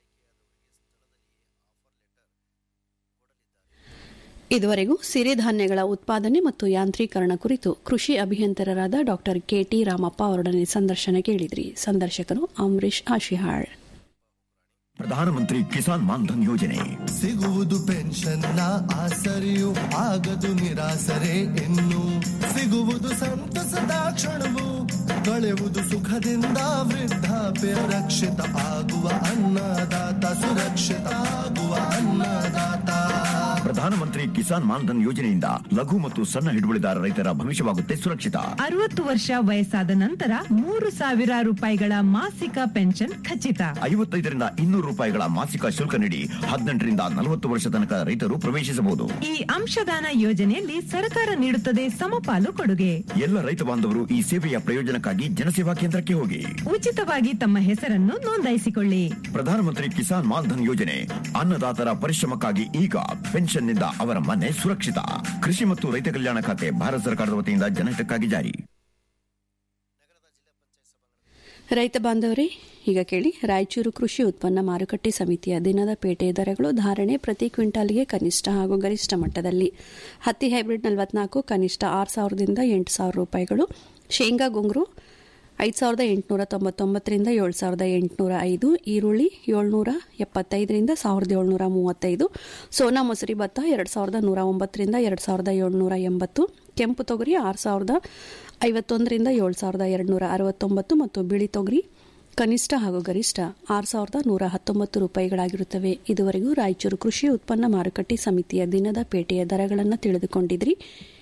ಇದುವರೆಗೂ ಸಿರಿಧಾನ್ಯಗಳ ಉತ್ಪಾದನೆ ಮತ್ತು ಯಾಂತ್ರೀಕರಣ ಕುರಿತು ಕೃಷಿ ಅಭಿಯಂತರರಾದ ಡಾಕ್ಟರ್ ಕೆಟಿ ರಾಮಪ್ಪ ಅವರೊಡನೆ ಸಂದರ್ಶನ ಕೇಳಿದ್ರಿ ಸಂದರ್ಶಕರು ಅಂಬರೀಶ್ ಆಶಿಹಾಳ್ ಪ್ರಧಾನಮಂತ್ರಿ ಕಿಸಾನ್ ಮಾನ್ಧನ್ ಯೋಜನೆ ಸಿಗುವುದು ಪೆನ್ಷನ್ನ ಆಸರೆಯು ಆಗದು ನಿರಾಸರೆ ಇನ್ನು ಸಿಗುವುದು ಸಂತಸದ ಕ್ಷಣವು ಕಳೆಯುವುದು ಸುಖದಿಂದ ವೃದ್ಧಾಪ್ಯ ರಕ್ಷಿತ ಆಗುವ ಅನ್ನದಾತ ಸುರಕ್ಷಿತ ಆಗುವ ಅನ್ನದಾತ ಪ್ರಧಾನಮಂತ್ರಿ ಕಿಸಾನ್ ಮಾನ್ಧನ್ ಯೋಜನೆಯಿಂದ ಲಘು ಮತ್ತು ಸಣ್ಣ ಹಿಡುವಳಿದಾರ ರೈತರ ಭವಿಷ್ಯವಾಗುತ್ತೆ ಸುರಕ್ಷಿತ ಅರವತ್ತು ವರ್ಷ ವಯಸ್ಸಾದ ನಂತರ ಮೂರು ಸಾವಿರ ರೂಪಾಯಿಗಳ ಮಾಸಿಕ ಪೆನ್ಷನ್ ಖಚಿತ ಐವತ್ತೈದರಿಂದ ಇನ್ನೂರು ರೂಪಾಯಿಗಳ ಮಾಸಿಕ ಶುಲ್ಕ ನೀಡಿ ಹದಿನೆಂಟರಿಂದ ನಲವತ್ತು ವರ್ಷ ತನಕ ರೈತರು ಪ್ರವೇಶಿಸಬಹುದು ಈ ಅಂಶದಾನ ಯೋಜನೆಯಲ್ಲಿ ಸರ್ಕಾರ ನೀಡುತ್ತದೆ ಸಮಪಾಲು ಕೊಡುಗೆ ಎಲ್ಲ ರೈತ ಬಾಂಧವರು ಈ ಸೇವೆಯ ಪ್ರಯೋಜನಕ್ಕಾಗಿ ಜನಸೇವಾ ಕೇಂದ್ರಕ್ಕೆ ಹೋಗಿ ಉಚಿತವಾಗಿ ತಮ್ಮ ಹೆಸರನ್ನು ನೋಂದಾಯಿಸಿಕೊಳ್ಳಿ ಪ್ರಧಾನಮಂತ್ರಿ ಕಿಸಾನ್ ಮಾನ್ಧನ್ ಯೋಜನೆ ಅನ್ನದಾತರ ಪರಿಶ್ರಮಕ್ಕಾಗಿ ಈಗ ಪೆನ್ಷನ್ನಿಂದ ಅವರ ಮನೆ ಸುರಕ್ಷಿತ ಕೃಷಿ ಮತ್ತು ರೈತ ಕಲ್ಯಾಣ ಖಾತೆ ಭಾರತ ಸರ್ಕಾರದ ವತಿಯಿಂದ ಜನಹಿತಕ್ಕಾಗಿ ಜಾರಿ ರೈತ ಬಾಂಧವರೇ ಈಗ ಕೇಳಿ ರಾಯಚೂರು ಕೃಷಿ ಉತ್ಪನ್ನ ಮಾರುಕಟ್ಟೆ ಸಮಿತಿಯ ದಿನದ ಪೇಟೆ ದರಗಳು ಧಾರಣೆ ಪ್ರತಿ ಕ್ವಿಂಟಾಲ್ಗೆ ಕನಿಷ್ಠ ಹಾಗೂ ಗರಿಷ್ಠ ಮಟ್ಟದಲ್ಲಿ ಹತ್ತಿ ಹೈಬ್ರಿಡ್ ನಲವತ್ನಾಲ್ಕು ಕನಿಷ್ಠ ಆರು ಸಾವಿರದಿಂದ ಎಂಟು ಸಾವಿರ ರೂಪಾಯಿಗಳು ಶೇಂಗಾ ಗುಂಗ್ರು ಐದು ಸಾವಿರದ ಎಂಟುನೂರ ತೊಂಬತ್ತೊಂಬತ್ತರಿಂದ ಏಳು ಸಾವಿರದ ಎಂಟುನೂರ ಐದು ಈರುಳ್ಳಿ ಏಳ್ನೂರ ಎಪ್ಪತ್ತೈದರಿಂದ ಸಾವಿರದ ಏಳ್ನೂರ ಮೂವತ್ತೈದು ಸೋನಾ ಮೊಸರಿ ಭತ್ತ ಎರಡು ಸಾವಿರದ ನೂರ ಒಂಬತ್ತರಿಂದ ಎರಡು ಸಾವಿರದ ಏಳ್ನೂರ ಎಂಬತ್ತು ಕೆಂಪು ತೊಗರಿ ಆರು ಸಾವಿರದ ಐವತ್ತೊಂದರಿಂದ ಏಳು ಸಾವಿರದ ಎರಡುನೂರ ಅರವತ್ತೊಂಬತ್ತು ಮತ್ತು ಬಿಳಿ ತೊಗರಿ ಕನಿಷ್ಠ ಹಾಗೂ ಗರಿಷ್ಠ ಆರು ಸಾವಿರದ ನೂರ ಹತ್ತೊಂಬತ್ತು ರೂಪಾಯಿಗಳಾಗಿರುತ್ತವೆ ಇದುವರೆಗೂ ರಾಯಚೂರು ಕೃಷಿ ಉತ್ಪನ್ನ ಮಾರುಕಟ್ಟೆ ಸಮಿತಿಯ ದಿನದ ಪೇಟೆಯ ದರಗಳನ್ನು ತಿಳಿದುಕೊಂಡಿದ್ರಿ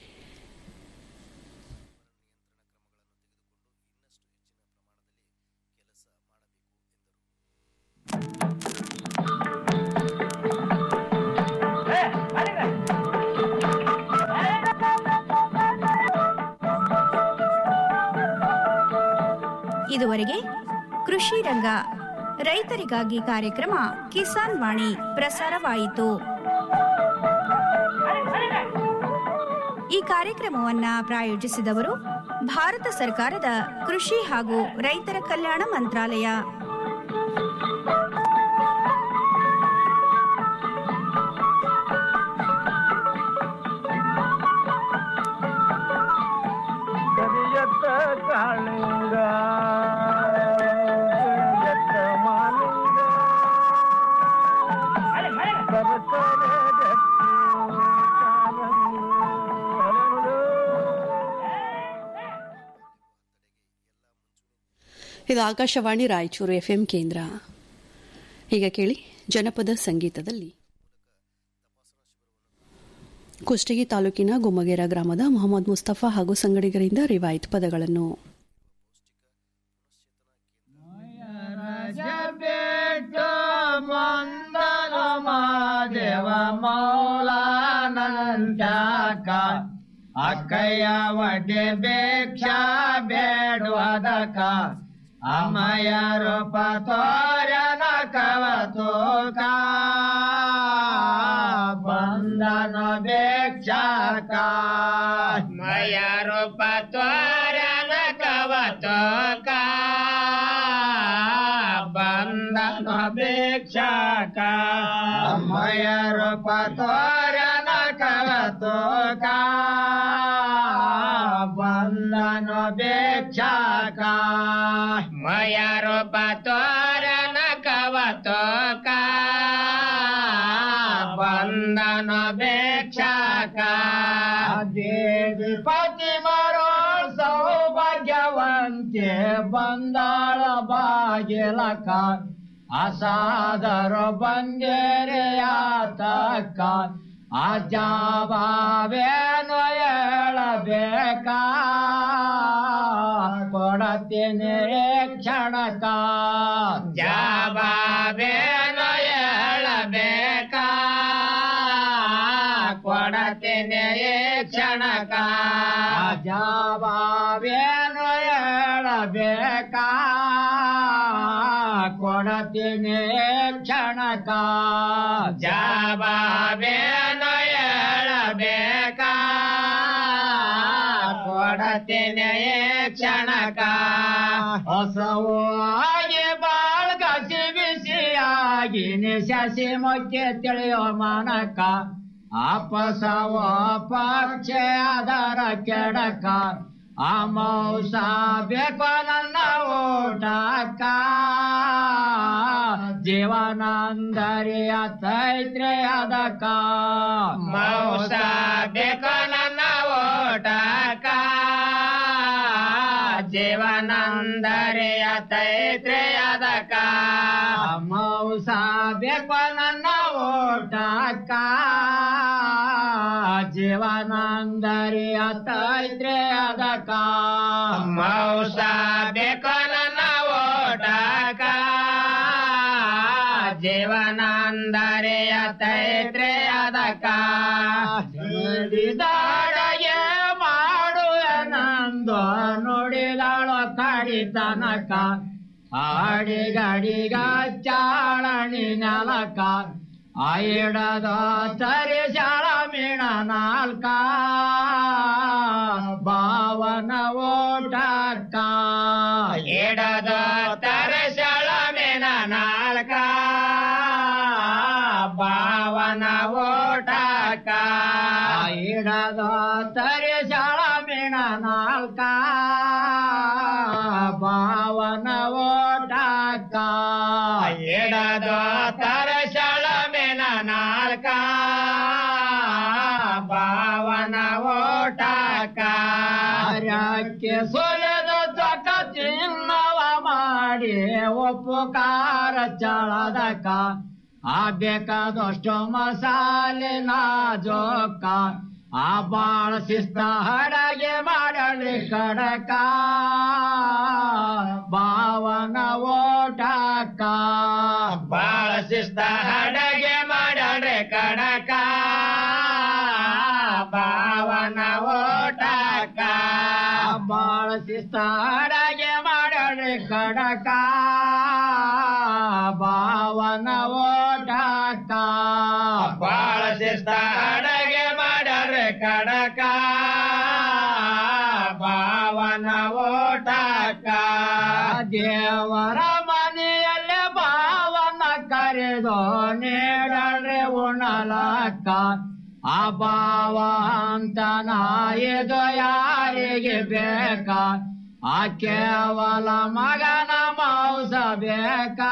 ಇದುವರೆಗೆ ಕೃಷಿ ರಂಗ ರೈತರಿಗಾಗಿ ಕಾರ್ಯಕ್ರಮ ಕಿಸಾನ್ ವಾಣಿ ಪ್ರಸಾರವಾಯಿತು ಈ ಕಾರ್ಯಕ್ರಮವನ್ನ ಪ್ರಾಯೋಜಿಸಿದವರು ಭಾರತ ಸರ್ಕಾರದ ಕೃಷಿ ಹಾಗೂ ರೈತರ ಕಲ್ಯಾಣ ಮಂತ್ರಾಲಯ ಕರಿಯತ್ತ ಕಾಳಿಂಗ ಕರಿಯತ್ತ ಮಾಲಿಂಗ ಸರಸರ ಗಟ್ಟಿ ಕಾಲಂಗಿ ಹರಳು. ಇದು ಆಕಾಶವಾಣಿ ರಾಯಚೂರು ಎಫ್ಎಂ ಕೇಂದ್ರ ಈಗ ಕೇಳಿ ಜನಪದ ಸಂಗೀತದಲ್ಲಿ ಕುಷ್ಟಗಿ ತಾಲೂಕಿನ ಗುಮ್ಮಗೇರ ಗ್ರಾಮದ ಮೊಹಮ್ಮದ್ ಮುಸ್ತಫಾ ಹಾಗೂ ಸಂಗಡಿಗರಿಂದ ರಿವಾಯತ್ ಪದಗಳನ್ನು ಬೆಟ್ಟು ಮಂದನ ಮಾದೇವ ಮೌಲಾನಂದ್ಯಾಕ ಅಕ್ಕಯ್ಯ ವಟೆ ಭಿಕ್ಷಾ ಬೇಡುವುದಕ ಅಮ್ಮಯ ರೂಪ ತೋರನ ಕವತೋಕ ಬಂದನ ಭಿಕ್ಷಾಕ ಮಯ ರೂಪ ತೋರನ ಕವತೋಕ ಬಂದನ ಭಿಕ್ಷಾಕ ಅಮ್ಮಯ ರೂಪ ತೋರನ ಕವತೋಕ ಬಂದ ಬಂದನು ಭಿಕ್ಷಕ ಮಯ ರೂಪ ತೋರನ ಕವತೋಕ ಬಂದನು ಭಿಕ್ಷಕ ದೇವಿ ಪತಿ ಮರೋ ಸೌಭಾಗ್ಯವಂತೆ ಬಂದಾಳ ಬಾಗಿಲಕ ಅಸಾದರ ಬಂದೇರೆಯಾತಕ ಅಜಾವೇನು ಹೇಳಬೇಕ ಕೊಡತೀನಿ ಕ್ಷಣಕ ಜಾವೇನು ಹೇಳಬೇಕ ಕೊಡತೀನಿ ಕ್ಷಣಕ ಜಾವೇನು ಹೇಳಬೇಕ ಕೊಡತೀನಿ ಕ್ಷಣಕ ಜಾವೇನು ಹೇಳಬೇಕ ಕೊಡತೀನಿ ಕ್ಷಣಕ ಹೊಸವು ಆಗಿ ಬಾಳ್ಗಸಿ ಬಿಸಿಯಾಗಿ ನಿಶಸಿ ಮೊಕ್ಕೆ ತಿಳಿಯೋ ಮನಕ ಅಪಸವ ಪಕ್ಷ ಅದರ ಕೆಡಕ ಅಮೌಸ ಬೇಕು ನನ್ನ ಊಟಕ್ಕ ಜೀವನಂದರಿಯ ತೈತ್ರೆ ಅದಕ್ಕ ಮೌಸ ಬೇಕು ನನ್ನ ಊಟಕ್ಕ ಜೀವನಂದರಿಯ ತೈತ್ರೆ ಅದಕ್ಕ ಮೌಸ ಬೇಕು ನನ್ನ ಊಟಕ್ಕ ಜೀವನಂದರಿಯ ತೈತ್ರೆ ಅದಕ್ಕ ಮೌಸ ಬೇಕು ನನ್ನ ಓಟಕ ಜೀವನಂದರಿಯ ತೈತ್ರೆ ಅದಕ್ಕ ದಾಡಗೆ ಮಾಡುವನಂದು ನುಡಿದಾಳು ಕಡಿತನಕ ಆಡಿಗಡಿಗ ಚಾಳಣಿ ನೆಲಕ ಆಯಿಡದ ತರಿಶಾಳ ಮೀಣ ನಾಲ್ಕ ಭಾವನ ಓಟಕ್ಕ ಎಡದ ತರಶಾಳ ಮೀಣ ನಾಲ್ಕ ಭಾವನ ಓಟಕ್ಕ ಇಡದ ತರಿಶಾಳ ಮೀಣ ನಾಲ್ಕ ಭಾವನ ಓಟಕ್ಕ ಎಡದ ತರಶಾಳ ಮೇನ ನಾಲ್ಕ ಭಾವನ ಓಟಕ ರಕ್ಕೆ ಸೊಲೆದ ಚಕ ಚಿನ್ನವ ಮಾಡಿ ಉಪಕಾರ ಚಳದಕ ಆ ಬೇಕಾದಷ್ಟು ಮಸಾಲೆ ನಾಜೋಕ ಆ ಬಾಳ ಶಿಸ್ತ ಹಡಗೆ ಮಾಡಲಿ ಕಡಕ ಭಾವನ ಓಟಕ ಬಾಳ ಶಿಸ್ತ ಹಡಗೆ ಮಾಡಲಿ ಕಡಕ ಭಾವನ ಓಟಕ ಬಾಳ ಶಿಸ್ತ ಹಡಗೆ ಮಾಡಲಿ ಕಡಕ ಭಾವನ ಓಟಕ ಬಾಳ ಶಿಸ್ತ ಹಡಗೆ ಮಾಡರೆ ಕಡಕ ಭಾವನ ಓಟಕ ದೇವರ ಮನೆಯಲ್ಲೇ ಭಾವನ ಕರೆದು ನೀಡರೆ ಉಣಲಕ್ಕ ಆ ಭಾವ ಅಂತ ನಾಯಿದು ಯಾರಿಗೆ ಬೇಕ ಆ ಕೇವಲ ಮಗನ ಮಾಂಸ ಬೇಕಾ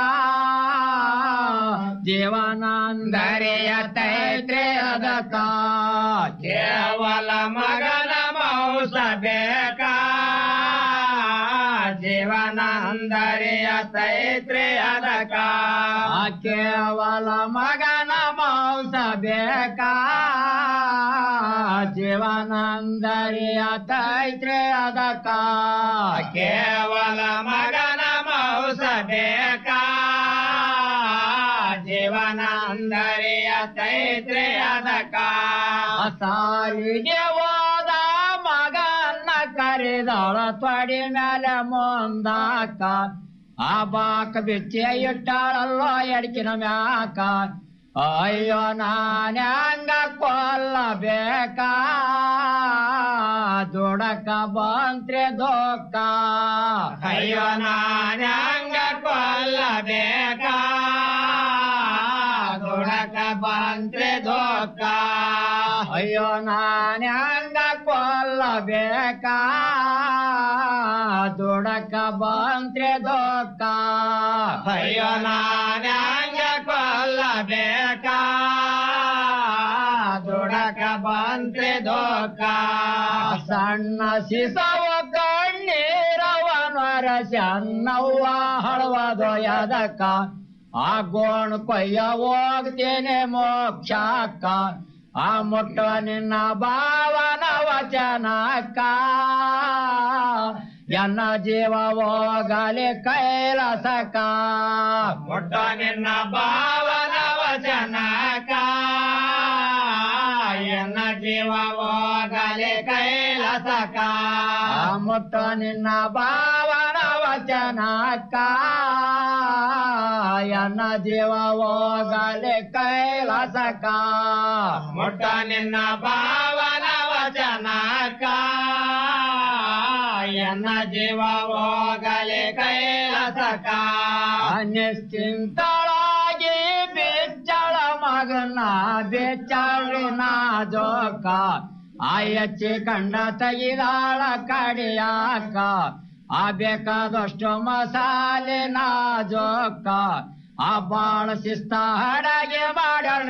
ಜೀವನಂದರೆಯ ತೈತ್ರೆ ಅದಕ ಕೇವಲ ಮಗನ ಮಾಂಸ ಬೇಕಾ ಜೀವನಂದರೆಯ ತೈತ್ರೆ ಅದಕ ಕೇವಲ ಮಗನ ಮಾಂಸ ಬೇಕಾ ಜೀವನಂದರಿಯ ತೈತ್ರೆ ಅದಕ ಕೇವಲ ಮಗನ ಮಾಂಸ ಬೇಕಾ ಜೀವನಂದರಿಯ ತೈತ್ರೆ ಅದಕ ಸಾಲಿಗೆ ಹೋದ ಮಗನ್ನ ಕರೆದಳ ತೊಡಿ ಮೇಲೆ ಮುಂದಾಕ ಆ ಬಾಕ ಬಿಚ್ಚೆ ಇಟ್ಟಾಳಲ್ಲೋ ಎಡ್ಕಿನ ಮ್ಯಾಕ ಅಯ್ಯೋ ನಾನ್ಯಾಂಗ ಕೊಲ್ಲಬೇಕಾ ದುಡಕ ಬಂತ್ರೆ ದೋಕ ಅಯ್ಯೋ ನಾನ್ಯಾಂಗ ಅಯ್ಯೋ ನಾನ್ಯಾಂಗ ಕೊಲ್ಲಬೇಕ ದುಡಕ ಬಂತ್ರೆ ದೋಕ ಅಯ್ಯೋ ನಾನ್ಯಾಂಗ ಕೊಲ್ಲಬೇಕ ದುಡಕ ಬಂತ್ರೆ ದೋಕ ಸಣ್ಣ ಸಿಸವ ಕಣ್ಣೀರವನರ ಚೆನ್ನವ್ವ ಹಳವದು ಯದಕ ಆ ಗೋಣ್ ಕೊಯ್ಯ ಹೋಗ್ತೇನೆ ಮೋಕ್ಷಕ್ಕ ಆ ಮುಟ್ಟ ನಿನ್ನ ಭಾವನ ವಚನಕ್ಕ ಎನ್ನ ಜೀವ ಹೋಗಲಿ ಕೈಲಾಸಕ ಮುಟ್ಟ ನಿನ್ನ ಭಾವನ ವಚನಕ್ಕ ಎನ್ನ ಜೀವ ಹೋಗಲಿ ಕೈಲಾಸಕ ಮುಟ್ಟ ನಿನ್ನ ಭಾವನ ವಚನಕ್ಕ ಎನ್ನ ಜೀವ ಹೋಗಲಿ ಕೈಲಾಸಕ ಮುಟ್ಟ ನಿನ್ನ ಭಾವನ ವಚನಕ್ಕ ಎನ್ನ ಜೀವ ಹೋಗಲಿ ಕೈಲಾಸಕ ನಿಶ್ಚಿಂತಳಾಗಿ ಬಿಚ್ಚಳ ಮಗನ ಬೆಚ್ಚಳಿನ ಜೋಕ ಆಯಚ್ಚಿ ಕಂಡ ತೆಗಿದಾಳ ಕಡಿಯಾಕ ಆ ಬೇಕಾದಷ್ಟು ಮಸಾಲೆ ನಾ ಜೋಕ ಆ ಬಾಳ ಶಿಸ್ತ ಹಡಗೆ ಮಾಡ್ಯಾಳ